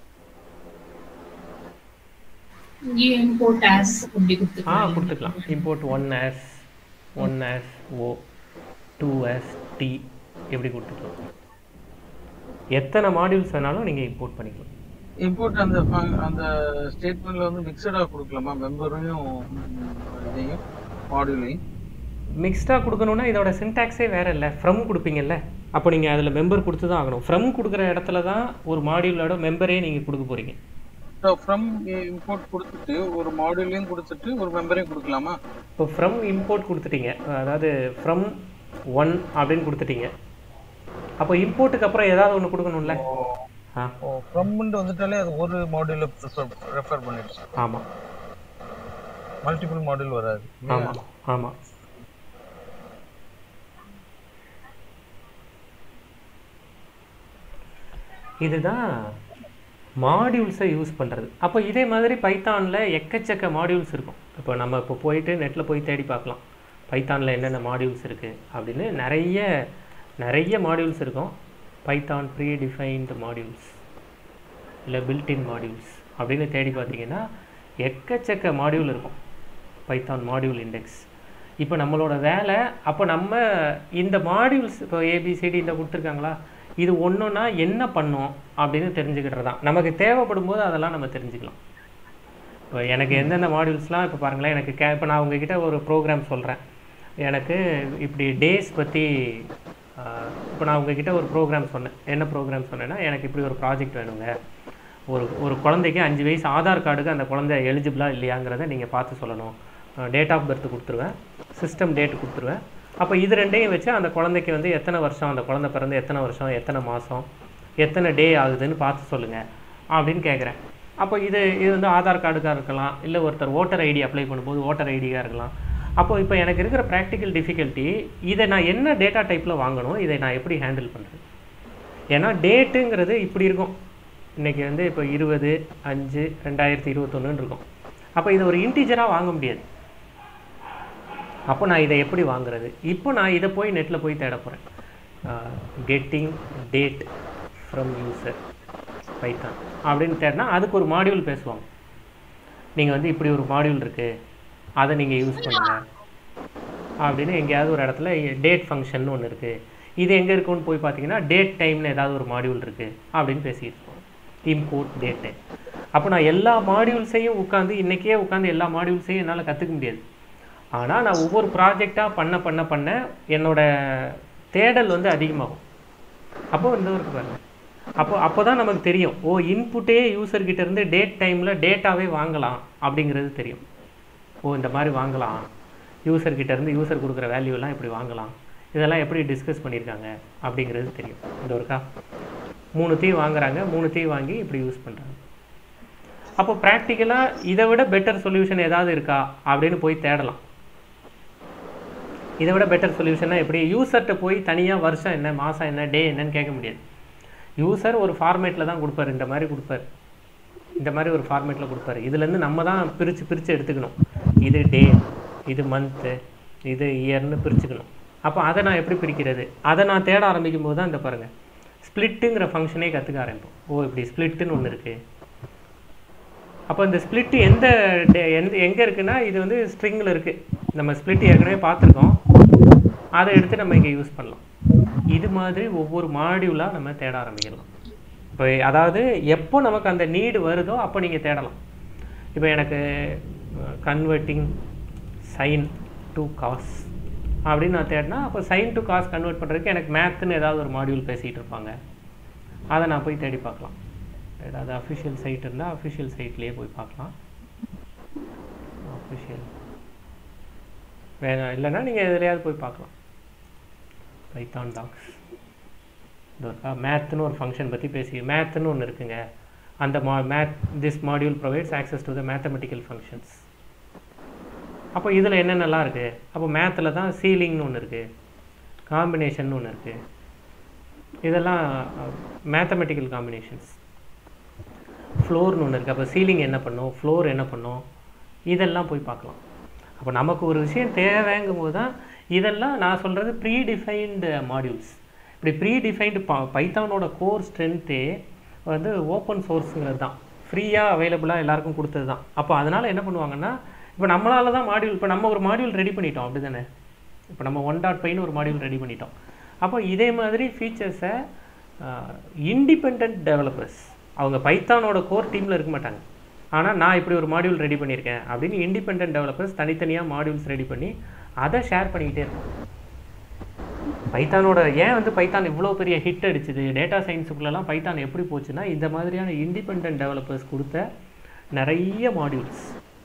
இங்கே இம்போர்ட் ஆஸ் அப்படி ஆ கொடுத்துக்கலாம் கொடுத்துக்கலாம் import one as one as o two as t இப்படி கொடுத்துக்கலாம் எத்தனை மாடியூல்ஸ் வேணாலும் நீங்கள் இம்போர்ட் பண்ணிக்கலாம் இம்போர்ட் அந்த fun- அந்த ஸ்டேட்மெண்ட்ல வந்து மிக்சடா கொடுக்கலாமா மெம்பரையும் இதையும் மாடியூலையும் மிக்ஸ்டாக கொடுக்கணுன்னா இதோட சின்டாக்ஸே வேற இல்லை ஃப்ரம் கொடுப்பீங்கல்ல அப்போ நீங்கள் அதில் மெம்பர் கொடுத்து தான் ஆகணும் ஃப்ரம் கொடுக்குற இடத்துல தான் ஒரு மாடியூலோட மெம்பரே நீங்கள் கொடுக்க போகிறீங்க ஸோ ஃப்ரம் இம்போர்ட் கொடுத்துட்டு ஒரு மாடியூலையும் கொடுத்துட்டு ஒரு மெம்பரையும் கொடுக்கலாமா இப்போ ஃப்ரம் இம்போர்ட் கொடுத்துட்டீங்க அதாவது ஃப்ரம் ஒன் அப்படின்னு கொடுத்துட்டீங்க அப்போ இம்போர்ட்டுக்கு அப்புறம் ஏதாவது ஒன்று கொடுக்கணும்ல ஆ ஓ ஃப்ரம்னு வந்துட்டாலே அது ஒரு மாடியூல ரெஃபர் பண்ணிடும் ஆமாம் மல்டிபிள் மாடியூல் வராது ஆமாம் ஆமாம் இதுதான் மாடியூல்ஸை யூஸ் பண்ணுறது அப்போ இதே மாதிரி பைத்தானில் எக்கச்சக்க மாடியூல்ஸ் இருக்கும் இப்போ நம்ம இப்போ போயிட்டு நெட்டில் போய் தேடி பார்க்கலாம் பைத்தானில் என்னென்ன மாடியூல்ஸ் இருக்குது அப்படின்னு நிறைய நிறைய மாடியூல்ஸ் இருக்கும் பைத்தான் ப்ரீ டிஃபைன்டு மாடியூல்ஸ் இல்லை பில்டின் மாடியூல்ஸ் அப்படின்னு தேடி பார்த்தீங்கன்னா எக்கச்சக்க மாடியூல் இருக்கும் பைத்தான் மாடியூல் இண்டெக்ஸ் இப்போ நம்மளோட வேலை அப்போ நம்ம இந்த மாடியூல்ஸ் இப்போ ஏபிசிடி இந்த கொடுத்துருக்காங்களா இது ஒன்றுனா என்ன பண்ணும் அப்படின்னு தெரிஞ்சுக்கிட்டு தான் நமக்கு தேவைப்படும் போது அதெல்லாம் நம்ம தெரிஞ்சுக்கலாம் இப்போ எனக்கு எந்தெந்த மாடியூல்ஸ்லாம் இப்போ பாருங்களேன் எனக்கு கே இப்போ நான் உங்ககிட்ட ஒரு ப்ரோக்ராம் சொல்கிறேன் எனக்கு இப்படி டேஸ் பற்றி இப்போ நான் உங்ககிட்ட ஒரு ப்ரோக்ராம் சொன்னேன் என்ன ப்ரோக்ராம் சொன்னேன்னா எனக்கு இப்படி ஒரு ப்ராஜெக்ட் வேணுங்க ஒரு ஒரு குழந்தைக்கு அஞ்சு வயசு ஆதார் கார்டுக்கு அந்த குழந்தை எலிஜிபிளா இல்லையாங்கிறத நீங்கள் பார்த்து சொல்லணும் டேட் ஆஃப் பர்த் கொடுத்துருவேன் சிஸ்டம் டேட் கொடுத்துருவேன் அப்போ இது ரெண்டையும் வச்சு அந்த குழந்தைக்கு வந்து எத்தனை வருஷம் அந்த குழந்தை பிறந்து எத்தனை வருஷம் எத்தனை மாதம் எத்தனை டே ஆகுதுன்னு பார்த்து சொல்லுங்கள் அப்படின்னு கேட்குறேன் அப்போ இது இது வந்து ஆதார் கார்டுக்காக இருக்கலாம் இல்லை ஒருத்தர் ஓட்டர் ஐடி அப்ளை பண்ணும்போது ஓட்டர் ஐடியாக இருக்கலாம் அப்போ இப்போ எனக்கு இருக்கிற ப்ராக்டிக்கல் டிஃபிகல்ட்டி இதை நான் என்ன டேட்டா டைப்பில் வாங்கணும் இதை நான் எப்படி ஹேண்டில் பண்ணுறது ஏன்னா டேட்டுங்கிறது இப்படி இருக்கும் இன்றைக்கி வந்து இப்போ இருபது அஞ்சு ரெண்டாயிரத்தி இருபத்தொன்னுன்னு இருக்கும் அப்போ இதை ஒரு இன்டீஜராக வாங்க முடியாது அப்போ நான் இதை எப்படி வாங்குறது இப்போ நான் இதை போய் நெட்டில் போய் தேட போகிறேன் getting date from user Python அப்படின்னு தேடினா அதுக்கு ஒரு மாடியூல் பேசுவாங்க நீங்கள் வந்து இப்படி ஒரு மாடியூல் இருக்குது அதை நீங்கள் யூஸ் பண்ணுங்க அப்படின்னு எங்கேயாவது ஒரு இடத்துல டேட் ஃபங்க்ஷன் ஒன்று இருக்குது இது எங்கே இருக்குன்னு போய் பார்த்தீங்கன்னா டேட் டைம்னு ஏதாவது ஒரு மாடியூல் இருக்குது அப்படின்னு பேசிட்டு இருக்கோம் இம்போர்ட் டேட்டு அப்போ நான் எல்லா மாடியூல்ஸையும் உட்காந்து இன்றைக்கே உட்காந்து எல்லா மாடியூல்ஸையும் என்னால் கற்றுக்க முடியாது ஆனால் நான் ஒவ்வொரு ப்ராஜெக்டாக பண்ண பண்ண பண்ண என்னோட தேடல் வந்து அதிகமாகும் அப்போ இந்த இருக்கு பாருங்க அப்போ அப்போ தான் நமக்கு தெரியும் ஓ இன்புட்டே யூசர்கிட்ட இருந்து டேட் டைமில் டேட்டாவே வாங்கலாம் அப்படிங்கிறது தெரியும் ஓ இந்த மாதிரி வாங்கலாம் யூசர்கிட்ட இருந்து யூசர் கொடுக்குற வேல்யூலாம் இப்படி வாங்கலாம் இதெல்லாம் எப்படி டிஸ்கஸ் பண்ணியிருக்காங்க அப்படிங்கிறது தெரியும் இந்த ஒருக்கா மூணுத்தையும் வாங்குறாங்க மூணுத்தையும் வாங்கி இப்படி யூஸ் பண்ணுறாங்க அப்போ ப்ராக்டிக்கலாக இதை விட பெட்டர் சொல்யூஷன் ஏதாவது இருக்கா அப்படின்னு போய் தேடலாம் இதை விட பெட்டர் சொல்யூஷன்னா எப்படி யூசர்கிட்ட போய் தனியாக வருஷம் என்ன மாதம் என்ன டே என்னன்னு கேட்க முடியாது யூசர் ஒரு ஃபார்மேட்டில் தான் கொடுப்பாரு இந்த மாதிரி கொடுப்பாரு இந்த மாதிரி ஒரு ஃபார்மேட்டில் கொடுப்பாரு இதுலேருந்து நம்ம தான் பிரித்து பிரித்து எடுத்துக்கணும் இது டே இது மந்த்து இது இயர்னு பிரிச்சுக்கணும் அப்போ அதை நான் எப்படி பிரிக்கிறது அதை நான் தேட ஆரம்பிக்கும் போது தான் இந்த பாருங்கள் ஸ்ப்ளிட்டுங்கிற ஃபங்க்ஷனே கற்றுக்க ஆரம்பிப்போம் ஓ இப்படி ஸ்ப்ளிட்டுன்னு ஒன்று இருக்குது அப்போ இந்த ஸ்ப்ளிட் எந்த டே- எந்த எங்கே இருக்குன்னா இது வந்து ஸ்ட்ரிங்கில் இருக்குது நம்ம ஸ்ப்ளிட் ஏற்கனவே பார்த்துருக்கோம் அதை எடுத்து நம்ம இங்கே யூஸ் பண்ணலாம் இது மாதிரி ஒவ்வொரு மாடியூலாக நம்ம தேட ஆரம்பிக்கலாம் இப்போ அதாவது எப்போ நமக்கு அந்த நீடு வருதோ அப்போ நீங்கள் தேடலாம் இப்போ எனக்கு கன்வெர்ட்டிங் சைன் டு காஸ் அப்படின்னு நான் தேடினா அப்போ சைன் டு காஸ் கன்வெர்ட் பண்ணுறதுக்கு எனக்கு மேத்துன்னு ஏதாவது ஒரு மாடியூல் பேசிகிட்டு இருப்பாங்க அதை நான் போய் தேடி பார்க்கலாம் ஏதாவது அஃபிஷியல் சைட் இருந்தால் அஃபிஷியல் சைட்லேயே போய் பார்க்கலாம் அஃபிஷியல் வேணாம் இல்லைன்னா நீங்கள் எதுலையாவது போய் பார்க்கலாம் பைத்தான் டாக்ஸ் இது இருக்கா மேத்னு ஒரு ஃபங்க்ஷன் பற்றி பேசி மேத்னு ஒன்று இருக்குங்க அந்த மா math this module provides access to the mathematical functions அப்போ இதில் என்னென்னலாம் இருக்குது அப்போ மேத்தில் தான் சீலிங்னு ஒன்று இருக்குது காம்பினேஷன் ஒன்று இருக்குது இதெல்லாம் மேத்தமெட்டிக்கல் காம்பினேஷன்ஸ் ஃப்ளோர்னு ஒன்று இருக்குது அப்போ சீலிங் என்ன பண்ணும் ஃப்ளோர் என்ன பண்ணும் இதெல்லாம் போய் பார்க்கலாம் அப்போ நமக்கு ஒரு விஷயம் தேவைங்கும் போது தான் இதெல்லாம் நான் சொல்கிறது ப்ரீ டிஃபைன்டு மாடியூல்ஸ் இப்படி ப்ரீ டிஃபைன்டு ப பைத்தானோட கோர் ஸ்ட்ரென்த்தே வந்து ஓப்பன் சோர்ஸுங்கிறது தான் ஃப்ரீயாக அவைலபிளாக எல்லாருக்கும் கொடுத்தது தான் அப்போ அதனால் என்ன பண்ணுவாங்கன்னா இப்போ நம்மளால தான் மாடியூல் இப்போ நம்ம ஒரு மாடியூல் ரெடி பண்ணிட்டோம் அப்படி தானே இப்போ நம்ம ஒன் டாட் ஃபைவ்னு ஒரு மாடியூல் ரெடி பண்ணிட்டோம் அப்போ இதே மாதிரி ஃபீச்சர்ஸை இண்டிபெண்ட் டெவலப்பர்ஸ் அவங்க பைத்தானோட கோர் டீமில் இருக்க மாட்டாங்க ஆனால் நான் இப்படி ஒரு மாடியூல் ரெடி பண்ணியிருக்கேன் அப்படின்னு இண்டிபெண்ட் டெவலப்பர்ஸ் தனித்தனியாக மாடியூல்ஸ் ரெடி பண்ணி அதை ஷேர் பண்ணிக்கிட்டே இருப்பாங்க பைத்தானோட ஏன் வந்து பைத்தான் இவ்வளோ பெரிய ஹிட் அடிச்சுது டேட்டா சயின்ஸுக்குள்ளெல்லாம் பைத்தான் எப்படி போச்சுன்னா இந்த மாதிரியான இண்டிபெண்ட் டெவலப்பர்ஸ் கொடுத்த நிறைய modules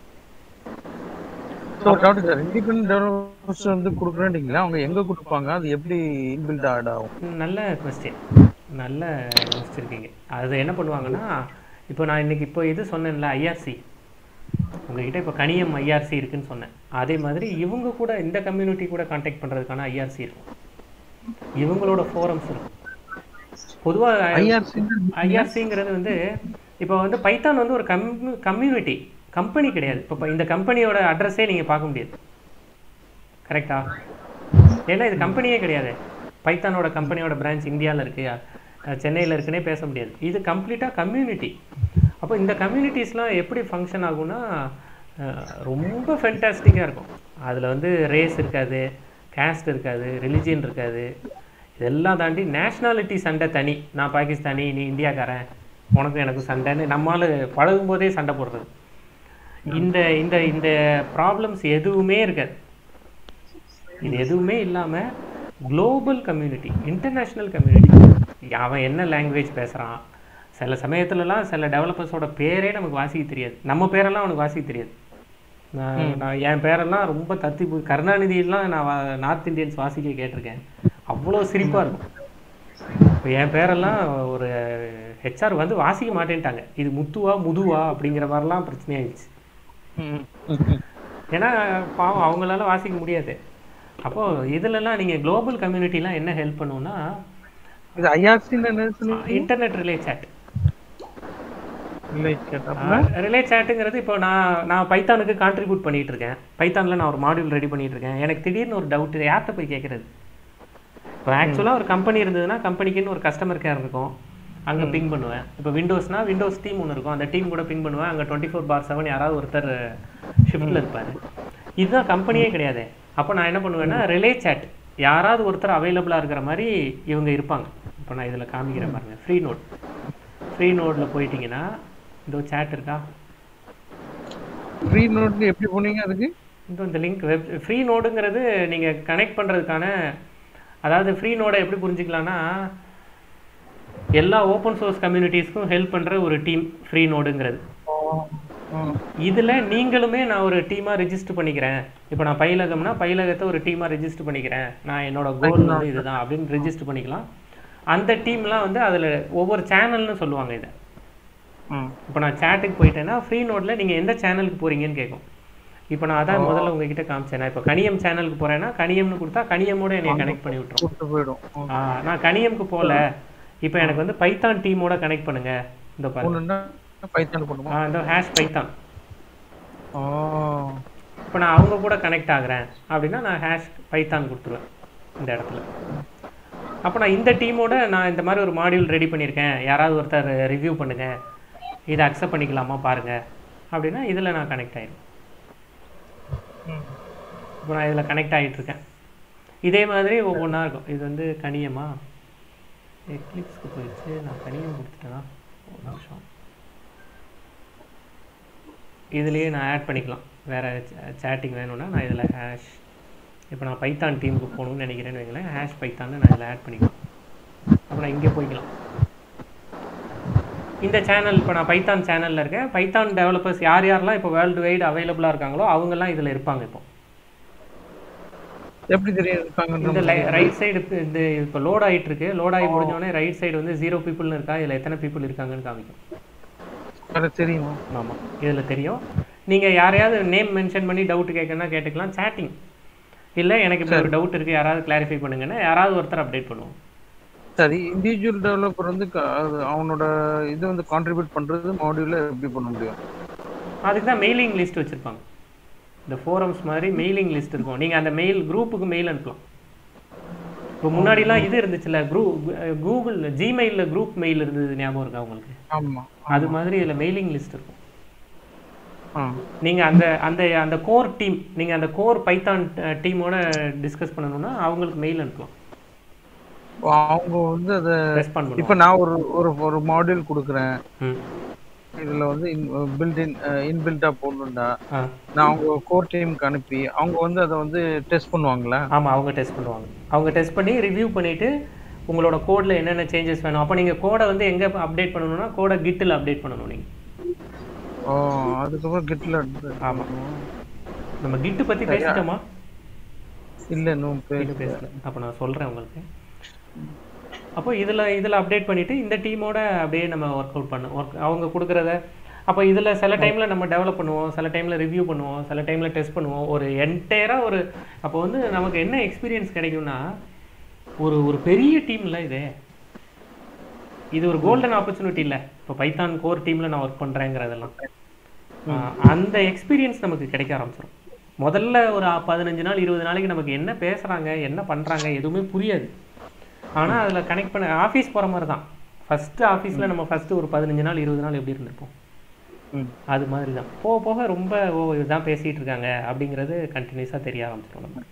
so doctor sir independent developers வந்து கொடுக்குறேன்றீங்களா அவங்க எங்க கொடுப்பாங்க அது எப்படி இன்பில்ட் ஆட் ஆகும் நல்ல கொஸ்டின் நல்ல யோசிச்சிருக்கீங்க அது என்ன பண்ணுவாங்கன்னா இப்போ நான் இன்னைக்கு இப்போ இது சொன்னேன்ல ஐஆர்சி உங்ககிட்ட இப்போ கனியம் ஐஆர்சி இருக்குன்னு சொன்னேன் அதே மாதிரி இவங்க கூட இந்த கம்யூனிட்டி கூட காண்டாக்ட் பண்ணுறதுக்கான ஐஆர்சி இருக்கும் இவங்களோட ஃபோரம்ஸ் இருக்கும் பொதுவாக ஐஆர்சி ஐஆர்சிங்கிறது வந்து இப்போ வந்து பைத்தான் வந்து ஒரு கம்யூ கம்யூனிட்டி கம்பெனி கிடையாது இப்போ இந்த கம்பெனியோட அட்ரஸே நீங்கள் பார்க்க முடியாது கரெக்டா ஏன்னா இது கம்பெனியே கிடையாது பைத்தானோட கம்பெனியோட பிரான்ச் இந்தியாவில் இருக்கு அஹ் சென்னையில் இருக்குன்னே பேச முடியாது இது கம்ப்ளீட்டாக கம்யூனிட்டி அப்போ இந்த கம்யூனிட்டிஸ்லாம் எப்படி ஃபங்க்ஷன் ஆகும்னா அஹ் ரொம்ப ஃபென்டாஸ்டிக்காக இருக்கும் அதில் வந்து ரேஸ் இருக்காது கேஸ்ட் இருக்காது ரிலிஜியன் இருக்காது இதெல்லாம் தாண்டி நேஷ்னாலிட்டி சண்டை தனி நான் பாகிஸ்தானி நீ இந்தியாக்காரன் உனக்கும் எனக்கும் சண்டைன்னு நம்மால் பழகும் போதே சண்டை போடுறது இந்த இந்த இந்த ப்ராப்ளம்ஸ் எதுவுமே இருக்காது இது எதுவுமே இல்லாமல் குளோபல் கம்யூனிட்டி இன்டர்நேஷ்னல் கம்யூனிட்டி அவன் என்ன லாங்குவேஜ் பேசுகிறான் சில சமயத்துலலாம் சில டெவலப்பர்ஸோட பேரே நமக்கு வாசிக்க தெரியாது நம்ம பேரெல்லாம் அவனுக்கு வாசிக்க தெரியாது நான் நான் என் பேரெல்லாம் ரொம்ப தத்தி போய் கருணாநிதியெல்லாம் நான் வா- நார்த் இந்தியன்ஸ் வாசிக்க கேட்டிருக்கேன் அவ்வளோ சிரிப்பாக இருக்கும் இப்போ என் பேரெல்லாம் ஒரு ஹெச்ஆர் வந்து வாசிக்க மாட்டேன்ட்டாங்க இது முத்துவா முதுவா அப்படிங்கிற மாதிரிலாம் பிரச்சனையாயிடுச்சு ம். ஏன்னா பாவம் அவங்களால வாசிக்க முடியாது அப்போ இதுலலாம் நீங்க குளோபல் கம்யூனிட்டிலாம் என்ன ஹெல்ப் பண்ணுவோம்னா இது ஐஆர்சின்னு என்ன சொன்னீங்க இன்டர்நெட் ரிலே சேட் இல்லை கேட்டா ரிலே சேட்டுங்கிறது இப்போ நான் நான் பைத்தானுக்கு கான்ட்ரிபியூட் பண்ணிட்டு இருக்கேன் பைத்தானில் நான் ஒரு மாடியூல் ரெடி பண்ணிட்டு இருக்கேன் எனக்கு திடீர்னு ஒரு டவுட் யார்கிட்ட போய் கேட்குறது இப்போ ஆக்சுவலாக ஒரு கம்பெனி இருந்ததுன்னா கம்பெனிக்குன்னு ஒரு கஸ்டமர் கேர் இருக்கும் அங்கே பிங் பண்ணுவேன் இப்போ விண்டோஸ்னா விண்டோஸ் டீம் ஒன்று இருக்கும் அந்த டீம் கூட பிங் பண்ணுவேன் அங்கே டுவெண்ட்டி ஃபோர் பார் செவன் யாராவது ஒருத்தர் ஷிஃப்ட்டில் இருப்பார் இதுதான் கம்பெனியே கிடையாது அப்போ நான் என்ன பண்ணுவேன்னா ரிலே சேட் யாராவது ஒருத்தர் அவைலபிளாக இருக்கிற மாதிரி இவங்க இருப்பாங்க இப்போ நான் இதில் காமிக்கிறேன் பாருங்க ஃப்ரீ நோட் ஃப்ரீ நோட்டில் போயிட்டீங்கன்னா இதோ சேட் இருக்கா ஃப்ரீ நோட் எப்படி போனீங்க அதுக்கு இதோ இந்த லிங்க் வெப் ஃப்ரீ நோடுங்கிறது நீங்கள் கனெக்ட் பண்ணுறதுக்கான அதாவது ஃப்ரீ நோடை எப்படி புரிஞ்சுக்கலாம்னா எல்லா ஓப்பன் சோர்ஸ் கம்யூனிட்டிஸ்க்கும் ஹெல்ப் பண்ணுற ஒரு டீம் ஃப்ரீ நோடுங்கிறது இதில் நீங்களுமே நான் ஒரு டீமாக ரெஜிஸ்டர் பண்ணிக்கிறேன் இப்போ நான் பயிலகம்னா பயிலகத்தை ஒரு டீமாக ரெஜிஸ்டர் பண்ணிக்கிறேன் நான் என்னோட கோல் வந்து இதுதான் அப்படின்னு ரெஜிஸ்டர் பண்ணிக்கலாம் அந்த டீம்லாம் வந்து அதில் ஒவ்வொரு சேனல்னு சொல்லுவாங்க இதை ம் இப்போ நான் சேட்டுக்கு போயிட்டேன்னா ஃப்ரீ நோட்டில் நீங்கள் எந்த சேனலுக்கு போகிறீங்கன்னு கேட்கும் இப்போ நான் அதான் முதல்ல உங்ககிட்ட காமிச்சேன் நான் இப்போ கனியம் சேனலுக்கு போகிறேன்னா கனியம்னு கொடுத்தா கனியமோட என்னை கனெக்ட் பண்ணி விட்டுரும் கூட்டு போயிடும் ஆ, நான் கனியம்க்கு போகல இப்போ எனக்கு வந்து பைத்தான் டீமோட கனெக்ட் பண்ணுங்க இந்த பாருங்க போகணுன்னா பைத்தான் பண்ணுமா ஆ, இந்த ஹேஷ் பைத்தான் ஓ இப்போ நான் அவங்க கூட கனெக்ட் ஆகுறேன் அப்படின்னா நான் ஹேஷ் பைத்தான் கொடுத்துருவேன் இந்த இடத்துல அப்போ நான் இந்த டீமோட நான் இந்த மாதிரி ஒரு மாடியூல் ரெடி பண்ணியிருக்கேன் யாராவது ஒருத்தர் ரிவ்யூ பண்ணுங்க இதை அக்செப்ட் பண்ணிக்கலாமா பாருங்க அப்படின்னா இதில் நான் கனெக்ட் ஆயிடும் ம். இப்போ நான் இதில் கனெக்ட் ஆகிட்டு இருக்கேன் இதே மாதிரி ஒவ்வொன்றா இருக்கும் இது வந்து கனியமா எக்லிப்ஸ்க்கு போயிடுச்சு நான் கனியம் கொடுத்துட்டேனா ஒரு நிமிஷம் இதுலேயே நான் ஆட் பண்ணிக்கலாம் வேறு சேட்டிங் வேணும்னா நான் இதில் ஹேஷ் இப்போ நான் பைத்தான் டீமுக்கு போகணும்னு நினைக்கிறேன்னு வைங்களேன் ஹேஷ் பைத்தான்னு நான் இதில் ஆட் பண்ணிக்கலாம் அப்போ நான் இங்கே போய்க்கலாம் இந்த சேனல் இப்போ நான் பைத்தான் சேனலில் இருக்கேன் பைத்தான் டெவலப்பர்ஸ் யார் யாரெல்லாம் இப்போ வேர்ல்டு வைடு அவைலபிளாக இருக்காங்களோ அவங்கெல்லாம் இதில் இருப்பாங்க இப்போ எப்படி தெரியும் இருக்காங்கன்ற இந்த ரைட் சைடு இந்த இப்போ லோட் ஆயிட்டு இருக்கு லோட் ஆகி முடிஞ்ச உடனே ரைட் சைடு வந்து ஜீரோ பீப்புள்னு இருக்கா இதில் எத்தனை பீப்புள் இருக்காங்கன்னு காமிக்கும் அது தெரியுமா ஆமாம் இதில் தெரியும் நீங்கள் யாரையாவது நேம் மென்ஷன் பண்ணி டவுட் கேட்கணும்னா கேட்டுக்கலாம் சேட்டிங் இல்லை எனக்கு இப்படி ஒரு டவுட் இருக்குது யாராவது கிளாரிஃபை பண்ணுங்கன்னா யாராவது ஒருத்தர் அப்டேட் பண்ணுவோம் சரி இண்டிவிஜுவல் டெவலப்பர் வந்து க- அது அவனோட இது வந்து கான்ட்ரிபியூட் பண்றது மாடியூல்ல எப்படி பண்ண முடியும் அதுக்கு தான் மெயிலிங் லிஸ்ட் வச்சுருப்பாங்க இந்த ஃபோரம்ஸ் மாதிரி மெயிலிங் லிஸ்ட் இருக்கும் நீங்கள் அந்த மெயில் குரூப்புக்கு மெயில் அனுப்பலாம் இப்போ முன்னாடிலாம் இது இருந்துச்சுல்ல குரூ கூகுள் ஜிமெயிலில் குரூப் மெயில் இருந்தது ஞாபகம் இருக்கா உங்களுக்கு ஆமா அது மாதிரி இதில் மெயிலிங் லிஸ்ட் இருக்கும் ஆ நீங்கள் அந்த அந்த அந்த கோர் டீம் நீங்கள் அந்த கோர் பைத்தான் டீமோட டிஸ்கஸ் பண்ணணும்னா அவங்களுக்கு மெயில் அனுப்பலாம் அவங்க வந்து அதை ரெஸ்பாண்ட் பண்ணுவோம் இப்போ நான் ஒரு ஒரு ஒரு மாடியூல் கொடுக்குறேன் ம் இதுல வந்து பில்ட் இன் இன்பில்டா போடணும்டா ஆ நான் அவங்க கோர் டீமுக்கு அனுப்பி அவங்க வந்து அதை வந்து டெஸ்ட் பண்ணுவாங்களா ஆமாம் அவங்க டெஸ்ட் பண்ணுவாங்க அவங்க டெஸ்ட் பண்ணி ரிவ்யூ பண்ணிவிட்டு உங்களோட கோடில் என்னென்ன சேஞ்சஸ் வேணும் அப்போ நீங்கள் கோடை வந்து எங்கே அப்டேட் பண்ணணும்னா கோடை கிட்டில் அப்டேட் பண்ணணும் நீங்கள் ஓ அதுக்கப்புறம் கிட்ல ஆமாம் நம்ம கிட்டு பற்றி பேசிட்டோமா இல்ல இன்னும் பேர் கிட்டு பேசல அப்போ நான் சொல்கிறேன் உங்களுக்கு அப்போ இதில் இதில் அப்டேட் பண்ணிவிட்டு இந்த டீமோட அப்படியே நம்ம ஒர்க் அவுட் பண்ண ஒர்க் அவங்க கொடுக்குறத அப்போ இதில் சில டைமில் நம்ம டெவலப் பண்ணுவோம் சில டைமில் ரிவ்யூ பண்ணுவோம் சில டைமில் டெஸ்ட் பண்ணுவோம் ஒரு என்டையராக ஒரு அப்போ வந்து நமக்கு என்ன எக்ஸ்பீரியன்ஸ் கிடைக்கும்னா ஒரு ஒரு பெரிய டீம்ல இது இது ஒரு கோல்டன் ஆப்பர்ச்சுனிட்டி இல்லை இப்போ பைத்தான் கோர் டீமில் நான் ஒர்க் பண்ணுறேங்கிறதெல்லாம் அந்த எக்ஸ்பீரியன்ஸ் நமக்கு கிடைக்க ஆரம்பிச்சிடும் முதல்ல ஒரு பதினஞ்சு நாள் இருபது நாளைக்கு நமக்கு என்ன பேசுகிறாங்க என்ன பண்ணுறாங்க எதுவுமே புரியாது ஆனால் அதில் கனெக்ட் பண்ண ஆஃபீஸ் போகிற மாதிரி தான் ஃபஸ்ட்டு ஆஃபீஸில் நம்ம ஃபஸ்ட்டு ஒரு பதினஞ்சு நாள் இருபது நாள் எப்படி இருந்திருப்போம் ம் அது மாதிரி தான் போக போக ரொம்ப ஓ இதுதான் பேசிகிட்டு இருக்காங்க அப்படிங்கிறது கண்டினியூஸாக தெரிய ஆரம்பிச்சிடும் நம்ம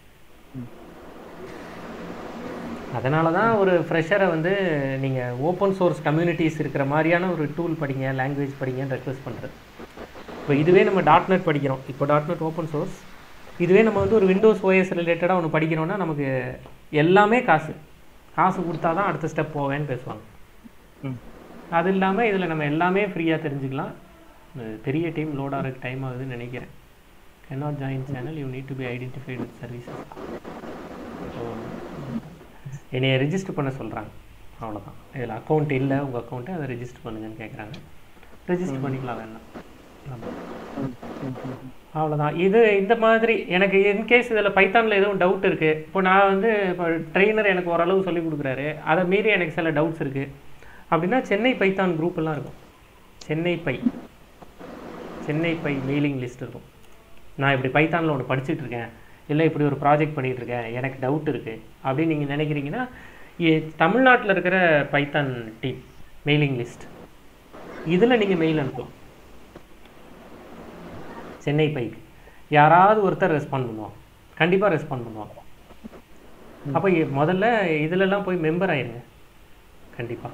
அதனால தான் ஒரு ஃப்ரெஷரை வந்து நீங்கள் ஓப்பன் சோர்ஸ் கம்யூனிட்டிஸ் இருக்கிற மாதிரியான ஒரு டூல் படிங்க லாங்குவேஜ் படிங்கன்னு ரெக்வெஸ்ட் பண்ணுறது இப்போ இதுவே நம்ம டாட் நெட் படிக்கிறோம் இப்போ டாட் நெட் ஓப்பன் சோர்ஸ் இதுவே நம்ம வந்து ஒரு விண்டோஸ் ஓஎஸ் ரிலேட்டடாக ஒன்று படிக்கிறோம்னா நமக்கு எல்லாமே காசு காசு கொடுத்தா தான் அடுத்த ஸ்டெப் போவேன்னு பேசுவாங்க ம் அது இல்லாமல் இதில் நம்ம எல்லாமே ஃப்ரீயாக தெரிஞ்சுக்கலாம் இது பெரிய டீம் லோட் ஆகிறதுக்கு டைம் ஆகுதுன்னு நினைக்கிறேன் cannot join channel you need to be identified with services so என்னைய ரெஜிஸ்டர் பண்ண சொல்கிறாங்க அவ்வளோதான் இதில் அக்கௌண்ட் இல்லை உங்கள் அக்கௌண்ட்டை அதை ரெஜிஸ்டர் பண்ணுங்கன்னு கேட்குறாங்க ரெஜிஸ்டர் பண்ணிக்கலாம் வேணாம் ஆமாம் அவ்வளோதான் இது இந்த மாதிரி எனக்கு இன்கேஸ் இதில் பைத்தானில் எதுவும் டவுட் இருக்குது இப்போ நான் வந்து இப்போ ட்ரெயினர் எனக்கு ஓரளவு சொல்லி கொடுக்குறாரு அதை மீறி எனக்கு சில டவுட்ஸ் இருக்குது அப்படின்னா சென்னை பைத்தான் குரூப் எல்லாம் இருக்கும் Chennai py Chennai py mailing list இருக்கும் நான் இப்படி பைத்தானில் ஒன்று படிச்சுட்டு இருக்கேன் இல்லை இப்படி ஒரு ப்ராஜெக்ட் பண்ணிகிட்டு இருக்கேன் எனக்கு டவுட் இருக்குது அப்படின்னு நீங்கள் நினைக்கிறீங்கன்னா இ- தமிழ்நாட்டில் இருக்கிற பைத்தான் டீம் மெயிலிங் லிஸ்ட் இதில் நீங்கள் மெயில் அனுப்பலாம் சென்னை பைக்கு யாராவது ஒருத்தர் ரெஸ்பாண்ட் பண்ணுவாங்க கண்டிப்பாக ரெஸ்பாண்ட் பண்ணுவாங்க அப்போ இ- முதல்ல இதுலலாம் போய் மெம்பர் ஆயிருங்க கண்டிப்பாக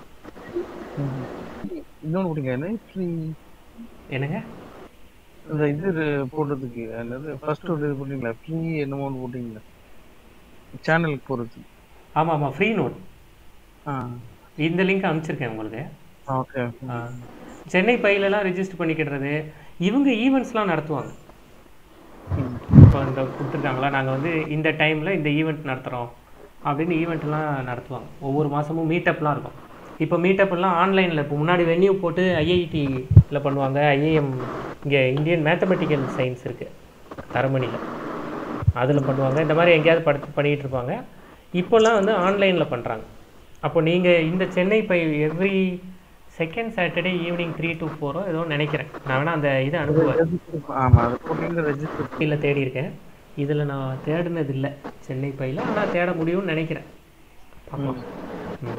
இன்னொன்று போட்டீங்க என்ன ஃப்ரீ என்னங்க இந்த இது ரு- போடுறதுக்கு என்னது ஃபர்ஸ்ட் ஒரு இது போட்டீங்களா ஃப்ரீ என்னமோ ஒன்று போட்டீங்களா சேனலுக்கு போகிறது ஆமாம் ஆமாம் ஃப்ரீ நோட் ஆ இந்த லிங்க் அனுப்பிச்சிருக்கேன் உங்களுக்கு ஓகே ஆ. சென்னை பையிலலாம் ரெஜிஸ்டர் பண்ணிக்கிடுறது இவங்க ஈவெண்ட்ஸ்லாம் நடத்துவாங்க இப்போ இந்த கொடுத்துருக்காங்களா நாங்கள் வந்து இந்த டைமில் இந்த ஈவெண்ட் நடத்துகிறோம் அப்படின்னு ஈவெண்ட்லாம் நடத்துவாங்க ஒவ்வொரு மாதமும் மீட்டப்லாம் இருக்கும் இப்போ மீட்டப்லாம் ஆன்லைனில் இப்போ முன்னாடி வென்யூ போட்டு ஐஐடியில் பண்ணுவாங்க ஐஏஎம் இங்கே இந்தியன் மேத்தமெட்டிக்கல் சயின்ஸ் இருக்குது தரமணியில் அதில் பண்ணுவாங்க இந்த மாதிரி எங்கேயாவது படுத்து பண்ணிகிட்டு இருப்பாங்க இப்போல்லாம் வந்து ஆன்லைனில் பண்ணுறாங்க அப்போ நீங்கள் இந்த Chennai py every second Saturday evening three to ஃபோரோ ஏதோ நினைக்கிறேன் நான் வேணால் அந்த இதை அனுப்புவேன் ஆமா அதை போட்டீங்கன்னா ரெஜிஸ்டர் இல்லை தேடி இருக்கேன் இதில் நான் தேடினது இல்லை சென்னை பையில் ஆனால் தேட முடியும்னு நினைக்கிறேன் பார்ப்போம் ம்.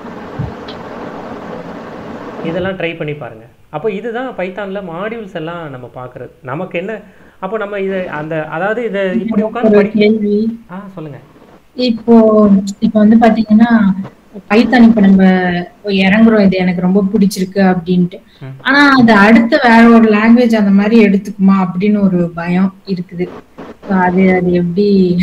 இதெல்லாம் ட்ரை பண்ணி பாருங்க அப்போ இதுதான் பைத்தானில் மாடியூல்ஸ் எல்லாம் நம்ம பார்க்குறது நமக்கு என்ன அப்போ நம்ம இதை அந்த அதாவது இதை இப்படி உட்காந்து ஒரு படி கேள்வி ஆ சொல்லுங்க இப்போ இப்போ வந்து பாத்தீங்கன்னா பைத்தான் இப்ப நம்ம இறங்குறோம் இது எனக்கு ரொம்ப பிடிச்சிருக்கு அப்படின்ட்டு ம். ஆனா அது அடுத்த வேற ஒரு லாங்குவேஜ் அந்த மாதிரி எடுத்துக்குமா அப்படின்னு ஒரு பயம் இருக்குது So அது அது எப்படி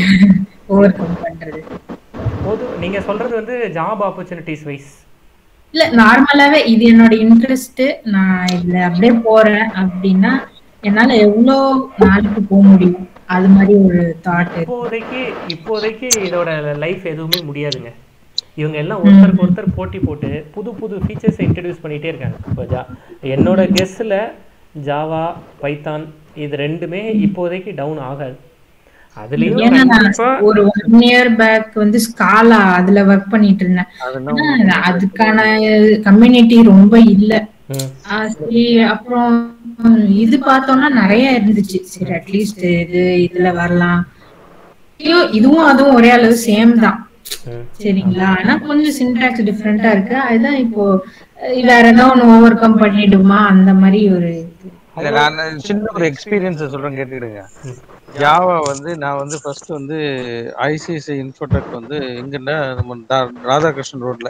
ஓவர் கம் பண்றது பொது நீங்கள் சொல்கிறது வந்து ஜாப் ஆப்பர்ச்சுனிட்டிஸ் வைஸ் இல்ல நார்மலாவே இது என்னோட இன்ட்ரெஸ்ட் நான் இதுல அப்படியே போறேன் அப்படின்னா என்னால எவ்வளோ நாளுக்கு போக முடியும் அது மாதிரி ஒரு தாட் இப்போதைக்கு இப்போதைக்கு இதோட லைஃப் எதுவுமே முடியாதுங்க இவங்க எல்லாம் ஒருத்தருக்கு ஒருத்தர் போட்டி போட்டு புது புது ஃபீச்சர்ஸ் இன்ட்ரடியூஸ் பண்ணிட்டே இருக்காங்க இப்போ ஜா என்னோட கெஸ்ஸில் ஜாவா பைத்தான் இது ரெண்டுமே இப்போதைக்கு டவுன் ஆகாது அதுலேயும் ஏன்னா நான் கண்டிப்பா ஒரு ஒன் இயர் பேக் வந்து ஸ்காலா அதுல ஒர்க் பண்ணிட்டு இருந்தேன் அதெல்லாம் ஆனா, அதுக்கான கம்யூனிட்டி ரொம்ப இல்ல ம், ஆ, சரி அப்புறம் இது பார்த்தோம்னா நிறைய இருந்துச்சு சரி அட்லீஸ்ட் இது இதுல வரலாம் ஐயோ, இதுவும் அதுவும் ஒரே அளவு சேம் தான் ம். சரிங்களா ஆனா கொஞ்சம் சின்டாக்ஸ் டிஃப்ரெண்டா இருக்கு அதுதான் இப்போ அஹ், வேற ஏதாவது ஒண்ணு ஓவர் கம் பண்ணிடுமா அந்த மாதிரி ஒரு இது. இல்ல நான் சின்ன ஒரு எக்ஸ்பீரியன்ஸ் சொல்றேன் கேட்டுக்கிடுங்க ஜாவா வந்து நான் வந்து ஃபர்ஸ்ட் வந்து ஐசிஐசி இன்ஃபோடெக் வந்து எங்கன்னா நம்ம ரா- ராதாகிருஷ்ணன் ரோட்ல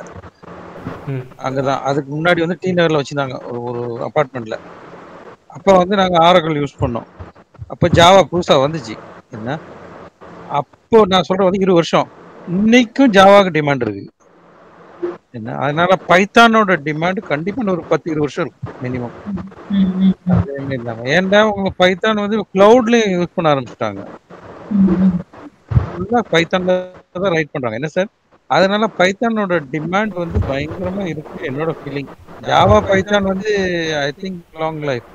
ம். அங்கதான் அதுக்கு முன்னாடி வந்து டி நகர்ல வச்சிருந்தாங்க ஒரு ஒரு அபார்ட்மெண்ட்ல அப்போ வந்து நாங்க ஆரக்கல் யூஸ் பண்ணோம் அப்போ ஜாவா புதுசா வந்துச்சு என்ன அப்போ நான் சொல்றேன் வந்து இருபது வருஷம் இன்னைக்கும் ஜாவாக்கு டிமாண்ட் இருக்கு என்ன அதனால பைத்தானோட டிமாண்ட் கண்டிப்பா இன்னும் ஒரு பத்து இருபது வருஷம் இருக்கும் மினிமம் ம், ம், ம், அதே மாதிரி தாங்க ஏன்டா உங்க பைத்தான் வந்து கிளவுட்லயும் யூஸ் பண்ண ஆரம்பிச்சிட்டாங்க ம், ம். ஃபுல்லா பைத்தான்ல தான் ரைட் பண்றாங்க என்ன சார் அதனால பைத்தானோட டிமாண்ட் வந்து பயங்கரமா இருக்கு என்னோட ஃபீலிங் ஜாவா பைத்தான் வந்து ஐ திங்க் லாங் லைஃப்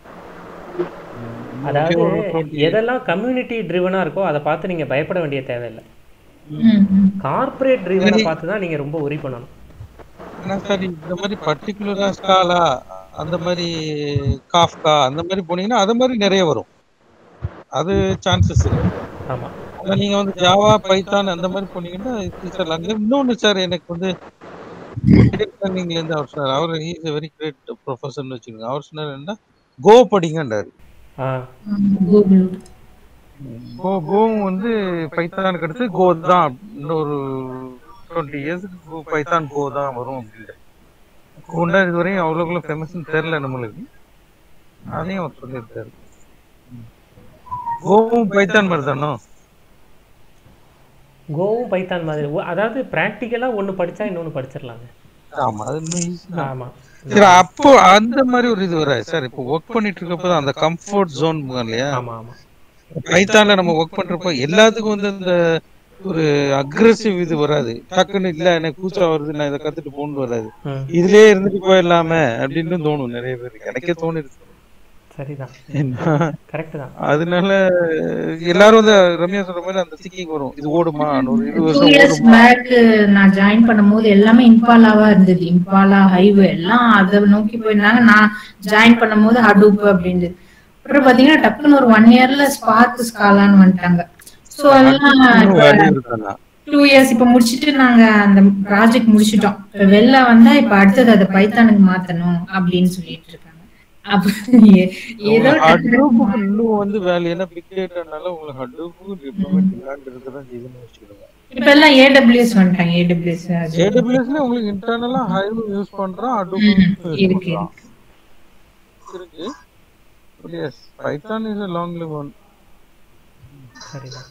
அதாவது எதெல்லாம் கம்யூனிட்டி ட்ரிவனாக இருக்கோ அதை பார்த்து நீங்கள் பயப்பட வேண்டிய தேவையில்லை ம், ம். கார்ப்பரேட் ட்ரிவனை பார்த்து தான் நீங்கள் ரொம்ப ஒரி பண்ணணும் ஆனா சார் இந்த மாதிரி பர்டிகுலரா ஸ்காலா அந்த மாதிரி காஃப்கா அந்த மாதிரி போனீங்கன்னா அது மாதிரி நிறைய வரும் அது சான்சஸ் இருக்கு ஆமாம் ஆனா நீங்க வந்து ஜாவா பைத்தான் அந்த மாதிரி போனீங்கன்னா டீச்சர் லாங்குவேஜ் இன்னொன்னு சார் எனக்கு வந்து லேர்னிங்ல இருந்து அவர் சொன்னார் அவர் இஸ் வெரி கிரேட் ப்ரொஃபஸர்னு வச்சுக்கோங்க அவர் சொன்னார் என்ன கோ படிங்கன்றாரு ஆ கூகுள் கோ கோவும் வந்து பைத்தானுக்கு அடுத்து கோ தான் இன்னொரு டுவெண்ட்டி இயர்ஸ்க்கு பைத்தான் கோ தான் வரும் அப்படின்ட்டு கோண்டா இதுவரையும் அவ்வளோக்குள்ள ஃபேமஸ்னு தெரியல நம்மளுக்கு அதையும் அவர் சொல்லியிருக்காரு கோவும் பைத்தான் மாதிரி தானோ கோவும் பைத்தான் மாதிரி ஒ- அதாவது ப்ராக்டிக்கலாக ஒன்று படித்தா இன்னொன்று படிச்சிடலாங்க ஆமா அது இன்னும் easy தான். ஆமாம் சரி அப்போ அந்த மாதிரி ஒரு இது வராது சார் இப்போ ஒர்க் பண்ணிட்டு இருக்கப்போ தான் அந்த கம்ஃபர்ட் ஜோன் இல்லையா ஆமாம் ஆமாம் பைத்தான்ல நம்ம ஒர்க் பண்றப்போ எல்லாத்துக்கும் வந்து அந்த ஒரு அக்ரெசிவ் இது வராது டக்குன்னு இல்ல எனக்கு கூச்சம் வருது நான் இதை கத்துட்டு போகணும்னு வராது ம் இதுலயே இருந்துட்டு போயிடலாமே அப்படின்னு தோணும் நிறைய பேருக்கு எனக்கே தோணிருக்கு சரிதான் என்ன கரெக்டு தான் அதனால எல்லாரும் வந்து ரம்யா சொல்ற மாதிரி அந்த திங்கிங் வரும் இது ஓடுமா ஒரு இருபது டூ வருஷம் இயர்ஸ் ஓடுமா பேக் நான் ஜாயின் பண்ணும்போது எல்லாமே இம்பாலாவா இருந்தது இம்பாலா ஹைவே எல்லாம் அதை நோக்கி போயிருந்தாங்க நான் ஜாயின் பண்ணும்போது ஹடூப் அப்படின்னு அப்புறம் பாத்தீங்கன்னா டக்குன்னு ஒரு ஒன் இயர்ல ஸ்பார்க் ஸ்காலான்னு வந்துட்டாங்க சோ எல்லாம் இன்னும் value இருக்குன்னா. டூ இயர்ஸ் இப்ப முடிச்சிட்டு நாங்க அந்த ப்ராஜெக்ட் முடிச்சிட்டோம் இப்ப வெளில வந்தா இப்ப அடுத்தது அதை பைத்தானுக்கு மாத்தணும் அப்படின்னு சொல்லிட்டு இருக்காங்க அப்ப ஏ- ஏதோ ஹடூப்புக்கு இன்னும் வந்து வேல்யூ ஏன்னா பிக் டேட்டானால உங்களுக்கு ஹடூப்புக்கு டிப்ளமெண்ட் இல்லாண்டு இருக்கதான் இதுன்னு வச்சுக்கிடுங்க இப்ப எல்லாம் ஏடபிள்யூஎஸ் வந்துட்டாங்க ஏடபிள்யூஎஸ் ஏடபிள்யூஎஸ்ல உங்களுக்கு இன்டர்னலா ஹைவ் யூஸ் பண்றோம் ஹடூப் இருக்கு இருக்கு yes Python is a long live one சரிதான்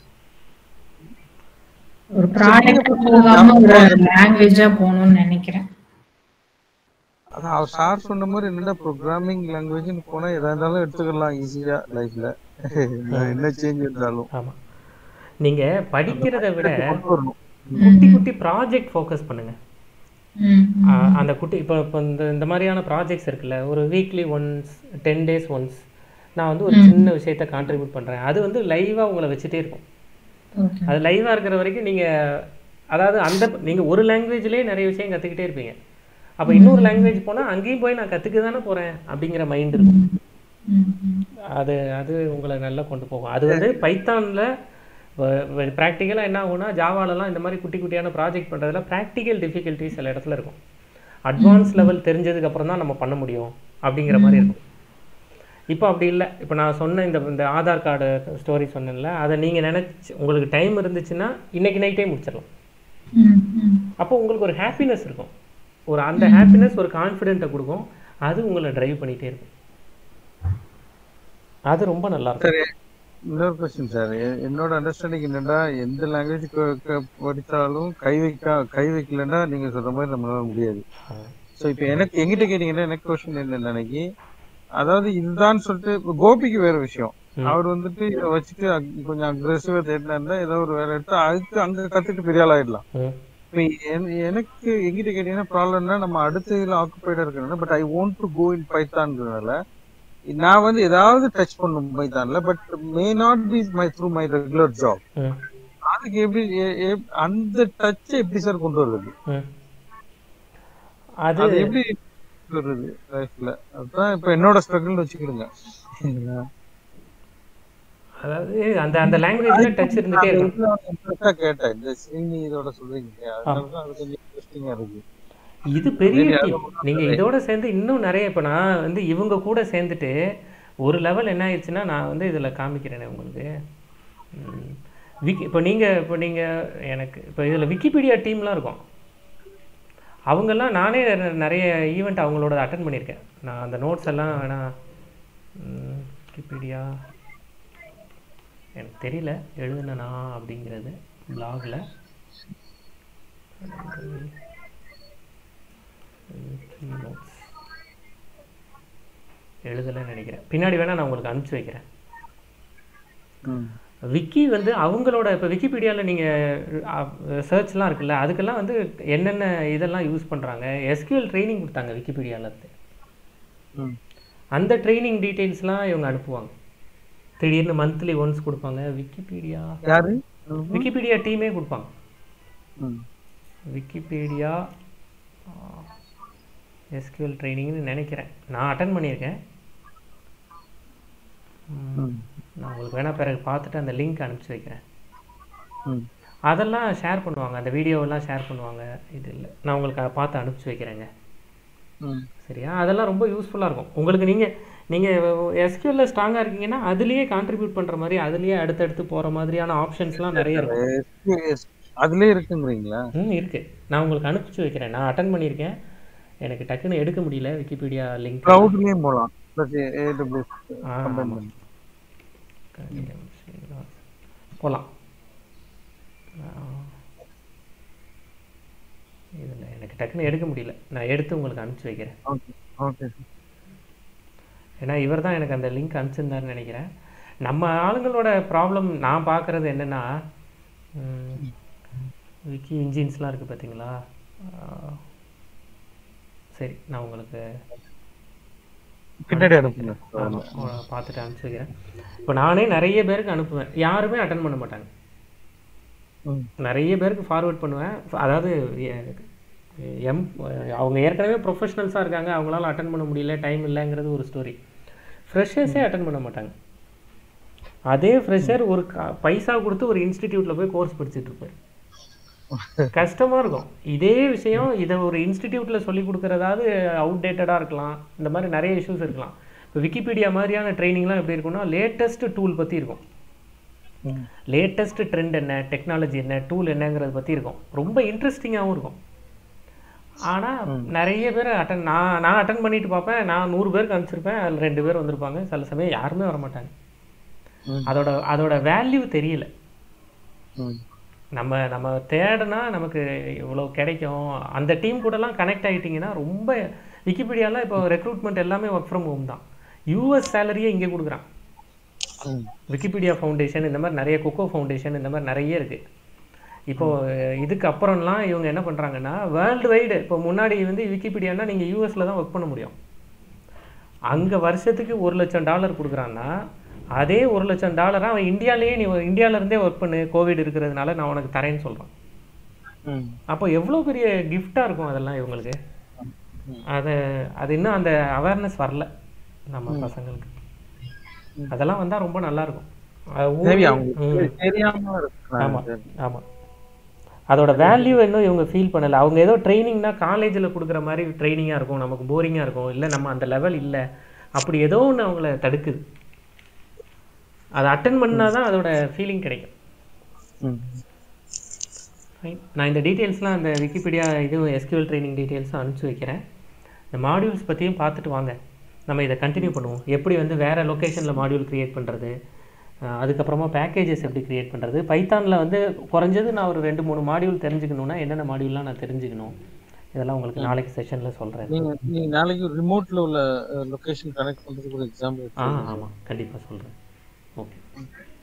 ஒரு ப்ராடக்ட் போகாம ஒரு லாங்குவேஜா போகணும்னு நினைக்கிறேன் அதான் அவர் சார் சொன்ன மாதிரி என்னடா ப்ரோக்ராமிங் லாங்குவேஜ்னு போனா எதா இருந்தாலும் எடுத்துக்கலாம் ஈஸியா லைஃப்ல என்ன சேஞ்ச் இருந்தாலும் ஆமாம் நீங்கள் படிக்கிறத விட கொண்டு வரணும் குட்டி குட்டி ப்ராஜெக்ட் ஃபோக்கஸ் பண்ணுங்க ம், ஆ, அந்த குட்டி இப்போ இப்போ இந்த இந்த மாதிரியான ப்ராஜெக்ட்ஸ் இருக்குல்ல ஒரு weekly once ten days once நான் வந்து ஒரு சின்ன விஷயத்த கான்ட்ரிபியூட் பண்ணுறேன் அது வந்து லைவாக உங்களை வச்சுட்டே இருக்கும் okay. அது லைவாக இருக்கிற வரைக்கும் நீங்கள் அதாவது அந்த நீங்கள் ஒரு லாங்குவேஜ்லேயே நிறைய விஷயம் கற்றுக்கிட்டே இருப்பீங்க அப்போ இன்னொரு லாங்குவேஜ் போனால் அங்கேயும் போய் நான் கற்றுக்க தானே போகிறேன் அப்படிங்கிற மைண்ட் இருக்கும் ம், ம். அது அது உங்களை நல்லா கொண்டு போகும் அது வந்து பைத்தானில் ப்ராக்டிக்கலாக என்ன ஆகும்னா ஜாவாலலாம் இந்த மாதிரி குட்டி குட்டியான ப்ராஜெக்ட் பண்ணுறதுல ப்ராக்டிக்கல் டிஃபிகல்ட்டிஸ் சில இடத்துல இருக்கும் அட்வான்ஸ் லெவல் தெரிஞ்சதுக்கு அப்புறம் தான் நம்ம பண்ண முடியும் அப்படிங்கிற மாதிரி இருக்கும் இப்போ அப்படி இல்லை இப்போ நான் சொன்ன இந்த இந்த ஆதார் கார்டு ஸ்டோரி சொன்னேன்ல அதை நீங்கள் நினச்சி உங்களுக்கு டைம் இருந்துச்சுன்னா இன்னைக்கு நைட்டே முடிச்சிடலாம் ம், ம். அப்போ உங்களுக்கு ஒரு ஹாப்பினஸ் இருக்கும் ஒரு அந்த ஹாப்பினஸ் ஒரு கான்ஃபிடென்ட்டை கொடுக்கும் அது உங்களை டிரைவ் பண்ணிகிட்டே இருக்கும் அது ரொம்ப நல்லா இருக்கும் சரி இன்னொரு கொஸ்டின் சார் என்னோட அண்டர்ஸ்டாண்டிங் என்னன்னா எந்த லாங்குவேஜ் படித்தாலும் கை வைக்க கை வைக்கலன்னா நீங்க சொல்ற மாதிரி நம்மளால முடியாது ஸோ இப்போ எனக்கு எங்கிட்ட கேட்டீங்கன்னா எனக்கு கொஸ்டின் என்ன நினைக்கி அதாவது இதுதான் சொல்லிட்டு இப்போ கோபிக்கு வேற விஷயம் அவர் வந்துட்டு இதை வச்சுட்டு அக்- கொஞ்சம் அக்ரெசிவா தேடினா ஏதோ ஒரு வேலை எடுத்து அதுக்கு அங்க கத்துட்டு பெரிய ஆள் ஆயிடலாம் ம் இப்போ என்- எனக்கு எங்கிட்ட கேட்டீங்கன்னா ப்ராப்ளம்னா நம்ம அடுத்த இதுல ஆக்குபைடா இருக்கணும் but I want to go in பைத்தான்ங்கிறதுனால நான் வந்து ஏதாவது டச் பண்ணும் பைத்தான்ல but may not be my through my regular job ம் அதுக்கு எப்படி எ- எ- அந்த டச் எப்படி சார் கொண்டு வருது ம் அது அது எப்படி வருது லைஃப்ல அதுதான் இப்ப என்னோட ஸ்ட்ரகிள் வச்சுக்கிடுங்க அதாவது அந்த அந்த லாங்குவேஜ்ல டச் இருந்துட்டே இருக்கும் இன்ட்ரெஸ்டா கேட்டேன் இந்த ஸ்ரீனி இதோட சொல்றீங்க இல்லையா? அதனாலதான் அது கொஞ்சம் இன்ட்ரெஸ்டிங்கா இருக்கு இது பெரிய வேற டீம் யாரும் நீங்க இதோட சேர்ந்து இன்னும் நிறைய இப்போ நான் வந்து இவங்க கூட சேர்ந்துட்டு ஒரு லெவல் என்ன ஆயிடுச்சுன்னா நான் வந்து இதுல காமிக்கிறேனே உங்களுக்கு ம். விக்கி இப்போ நீங்க இப்போ நீங்க எனக்கு இப்போ இதுல விக்கிபீடியா டீம்லாம் இருக்கும் அவங்கெல்லாம் நானே நெ- நிறைய ஈவெண்ட் அவங்களோட அட்டன் பண்ணியிருக்கேன் நான் அந்த நோட்ஸ் எல்லாம் வேணா ம், விக்கிபீடியா எனக்கு தெரியல எழுதுனனா அப்படிங்கிறது பிளாகில் நோட்ஸ் எழுதலைன்னு நினைக்கிறேன் பின்னாடி வேணா நான் உங்களுக்கு அனுப்பிச்சு வைக்கிறேன் விக்கி வந்து அவங்களோட இப்போ விக்கிபீடியாவில் நீங்கள் சர்ச்லாம் இருக்குல்ல அதுக்கெல்லாம் வந்து என்னென்ன இதெல்லாம் யூஸ் பண்ணுறாங்க எஸ்கியூஎல் ட்ரைனிங் கொடுத்தாங்க விக்கிபீடியாவில் இருந்து ம். அந்த ட்ரைனிங் டீட்டெயில்ஸ்லாம் இவங்க அனுப்புவாங்க திடீர்னு மந்த்லி ஒன்ஸ் கொடுப்பாங்க விக்கிபீடியா யாரு விக்கிபீடியா டீமே கொடுப்பாங்க ம். விக்கிபீடியா எஸ்கியூஎல் ட்ரைனிங்னு நினைக்கிறேன் நான் அட்டன் பண்ணியிருக்கேன் ம், ம். நான் உங்களுக்கு வேணால் பிறகு பார்த்துட்டு அந்த லிங்க் அனுப்பிச்சி வைக்கிறேன் ம் அதெல்லாம் ஷேர் பண்ணுவாங்க அந்த வீடியோவெல்லாம் ஷேர் பண்ணுவாங்க இது இல்லை நான் உங்களுக்கு அதை பார்த்து அனுப்பிச்சி வைக்கிறேங்க ம் சரியா அதெல்லாம் ரொம்ப யூஸ்ஃபுல்லாக இருக்கும் உங்களுக்கு நீங்கள் நீங்கள் எஸ்கியூவில் ஸ்ட்ராங்காக இருக்கீங்கன்னா அதுலேயே கான்ட்ரிபியூட் பண்ணுற மாதிரி அதுலேயே அடுத்தடுத்து போகிற மாதிரியான ஆப்ஷன்ஸ்லாம் நிறைய இருக்கும் SQS அதுலயே இருக்குங்கிறீங்களா ம் இருக்குது நான் உங்களுக்கு அனுப்பிச்சி வைக்கிறேன் நான் அட்டன் பண்ணியிருக்கேன் எனக்கு டக்குன்னு எடுக்க முடியல விக்கிபீடியா லிங்க் க்ளவுட்லயும் போலாம் ப்ளஸ் ஏடபிள்யூஎஸ் ஆ, கம்பைன் ஆமா. பண்ணி போகலாம் இதில் எனக்கு டக்குன்னு எடுக்க முடியல நான் எடுத்து உங்களுக்கு அனுப்பிச்சி வைக்கிறேன் ஓகே ஓகே ஏன்னா இவர் தான் எனக்கு அந்த லிங்க் அனுப்பிச்சிருந்தாருன்னு நினைக்கிறேன் நம்ம ஆளுங்களோட ப்ராப்ளம் நான் பார்க்குறது என்னென்னா விக்கி இன்ஜின்ஸ்லாம் இருக்குது பார்த்தீங்களா ஆ, சரி நான் உங்களுக்கு பின்னாடி அனுப்புங்க ஆமா, பார்த்துட்டு அனுப்பிச்சி வைக்கிறேன் இப்போ நானே நிறைய பேருக்கு அனுப்புவேன் யாருமே அட்டன் பண்ண மாட்டாங்க ம் நிறைய பேருக்கு ஃபார்வர்ட் பண்ணுவேன் அதாவது எ- எம் அவங்க ஏற்கனவே ப்ரொஃபஷனல்ஸாக இருக்காங்க அவங்களால அட்டன் பண்ண முடியல டைம் இல்லைங்கிறது ஒரு ஸ்டோரி ஃப்ரெஷர்ஸே அட்டன் பண்ண மாட்டாங்க அதே ஃப்ரெஷர் ஒரு கா- பைசா கொடுத்து ஒரு இன்ஸ்டிடியூட்டில் போய் கோர்ஸ் படிச்சுட்டு இருப்பார் கஷ்டமாக இருக்கும் இதே விஷயம் இதை ஒரு இன்ஸ்டிடியூட்டில் சொல்லி கொடுக்குறதாவது அவுடேட்டடாக இருக்கலாம் இந்த மாதிரி நிறைய இஷ்யூஸ் இருக்கலாம் இப்போ விக்கிபீடியா மாதிரியான ட்ரைனிங்லாம் எப்படி இருக்கும்னா லேட்டஸ்ட் டூல் பற்றி இருக்கும் ம் லேட்டஸ்ட் ட்ரெண்ட் என்ன டெக்னாலஜி என்ன டூல் என்னங்கிறத பற்றி இருக்கும் ரொம்ப இன்ட்ரெஸ்டிங்காகவும் இருக்கும் ஆனால் நிறைய பேர் அட்டன் நான் நான் அட்டன் பண்ணிட்டு பார்ப்பேன் நான் நூறு பேருக்கு அனுப்பிச்சிருப்பேன் அதில் ரெண்டு பேர் வந்திருப்பாங்க சில சமயம் யாருமே வர மாட்டாங்க ம். அதோட அதோட வேல்யூ தெரியல ம் நம்ம நம்ம தேடினா நமக்கு இவ்வளோ கிடைக்கும் அந்த டீம் கூடலாம் கனெக்ட் ஆகிட்டிங்கன்னா ரொம்ப விக்கிபீடியாலாம் இப்போ ரெக்ரூட்மெண்ட் எல்லாமே ஒர்க் ஃப்ரம் ஹோம் தான் யூஎஸ் சேலரியே இங்கே கொடுக்குறான் ம் விக்கிபீடியா ஃபவுண்டேஷன் இந்த மாதிரி நிறைய கொக்கோ ஃபவுண்டேஷன் இந்த மாதிரி நிறைய இருக்குது இப்போ இதுக்கு அப்புறம்லாம் இவங்க என்ன பண்ணுறாங்கன்னா வேர்ல்டு வைடு இப்போ முன்னாடி வந்து விக்கிபீடியானா நீங்கள் யூஎஸில் தான் ஒர்க் பண்ண முடியும் அங்கே வருஷத்துக்கு ஒரு லட்சம் டாலர் கொடுக்குறான்னா அதே ஒரு லட்சம் டாலரை அவன் இந்தியாவிலேயே நீ இந்தியால இருந்தே ஒர்க் பண்ணு கோவிட் இருக்கிறதுனால நான் உனக்கு தரேன்னு சொல்கிறான் ம் அப்போ எவ்வளோ பெரிய கிஃப்டாக இருக்கும் அதெல்லாம் இவங்களுக்கு அதை அது இன்னும் அந்த அவேர்னஸ் வரல நம்ம பசங்களுக்கு அதெல்லாம் வந்தால் ரொம்ப நல்லா இருக்கும் அது மேபி ஊர்ல- அவங்க ம். தெரியாம இருக்கலாம் ஆமா ஆமா அதோட வேல்யூ இன்னும் இவங்க ஃபீல் பண்ணல அவங்க ஏதோ ட்ரைனிங்னா காலேஜில் கொடுக்குற மாதிரி ட்ரைனிங்காக இருக்கும் நமக்கு போரிங்காக இருக்கும் இல்லை நம்ம அந்த லெவல் இல்லை அப்படி ஏதோ ஒன்று அவங்கள தடுக்குது அதை அட்டன் பண்ணால் தான் அதோட ஃபீலிங் கிடைக்கும் ம் ஃபைன் நான் இந்த டீட்டெயில்ஸ்லாம் அந்த விக்கிபீடியா இது எஸ்கியூஎல் ட்ரைனிங் டீட்டெயில்ஸும் அனுப்பிச்சி வைக்கிறேன் இந்த மாடியூல்ஸ் பற்றியும் பார்த்துட்டு வாங்க நம்ம இதை கண்டினியூ பண்ணுவோம் எப்படி வந்து வேறு லொக்கேஷனில் மாடியூல் க்ரியேட் பண்ணுறது அதுக்கப்புறமா பேக்கேஜஸ் எப்படி க்ரியேட் பண்ணுறது பைத்தானில் வந்து குறைஞ்சது நான் ஒரு ரெண்டு மூணு மாடியூல் தெரிஞ்சுக்கணுன்னா என்னென்ன மாடியூல்லாம் நான் தெரிஞ்சுக்கணும் இதெல்லாம் உங்களுக்கு நாளைக்கு செஷனில் சொல்கிறேன் நீங்க நீங்க நாளைக்கு ரிமோட்ல உள்ள லொகேஷன் கனெக்ட் பண்றதுக்கு ஒரு எக்ஸாம்பிள் ஆ ஆமாம் கண்டிப்பாக சொல்கிறேன் ஓகே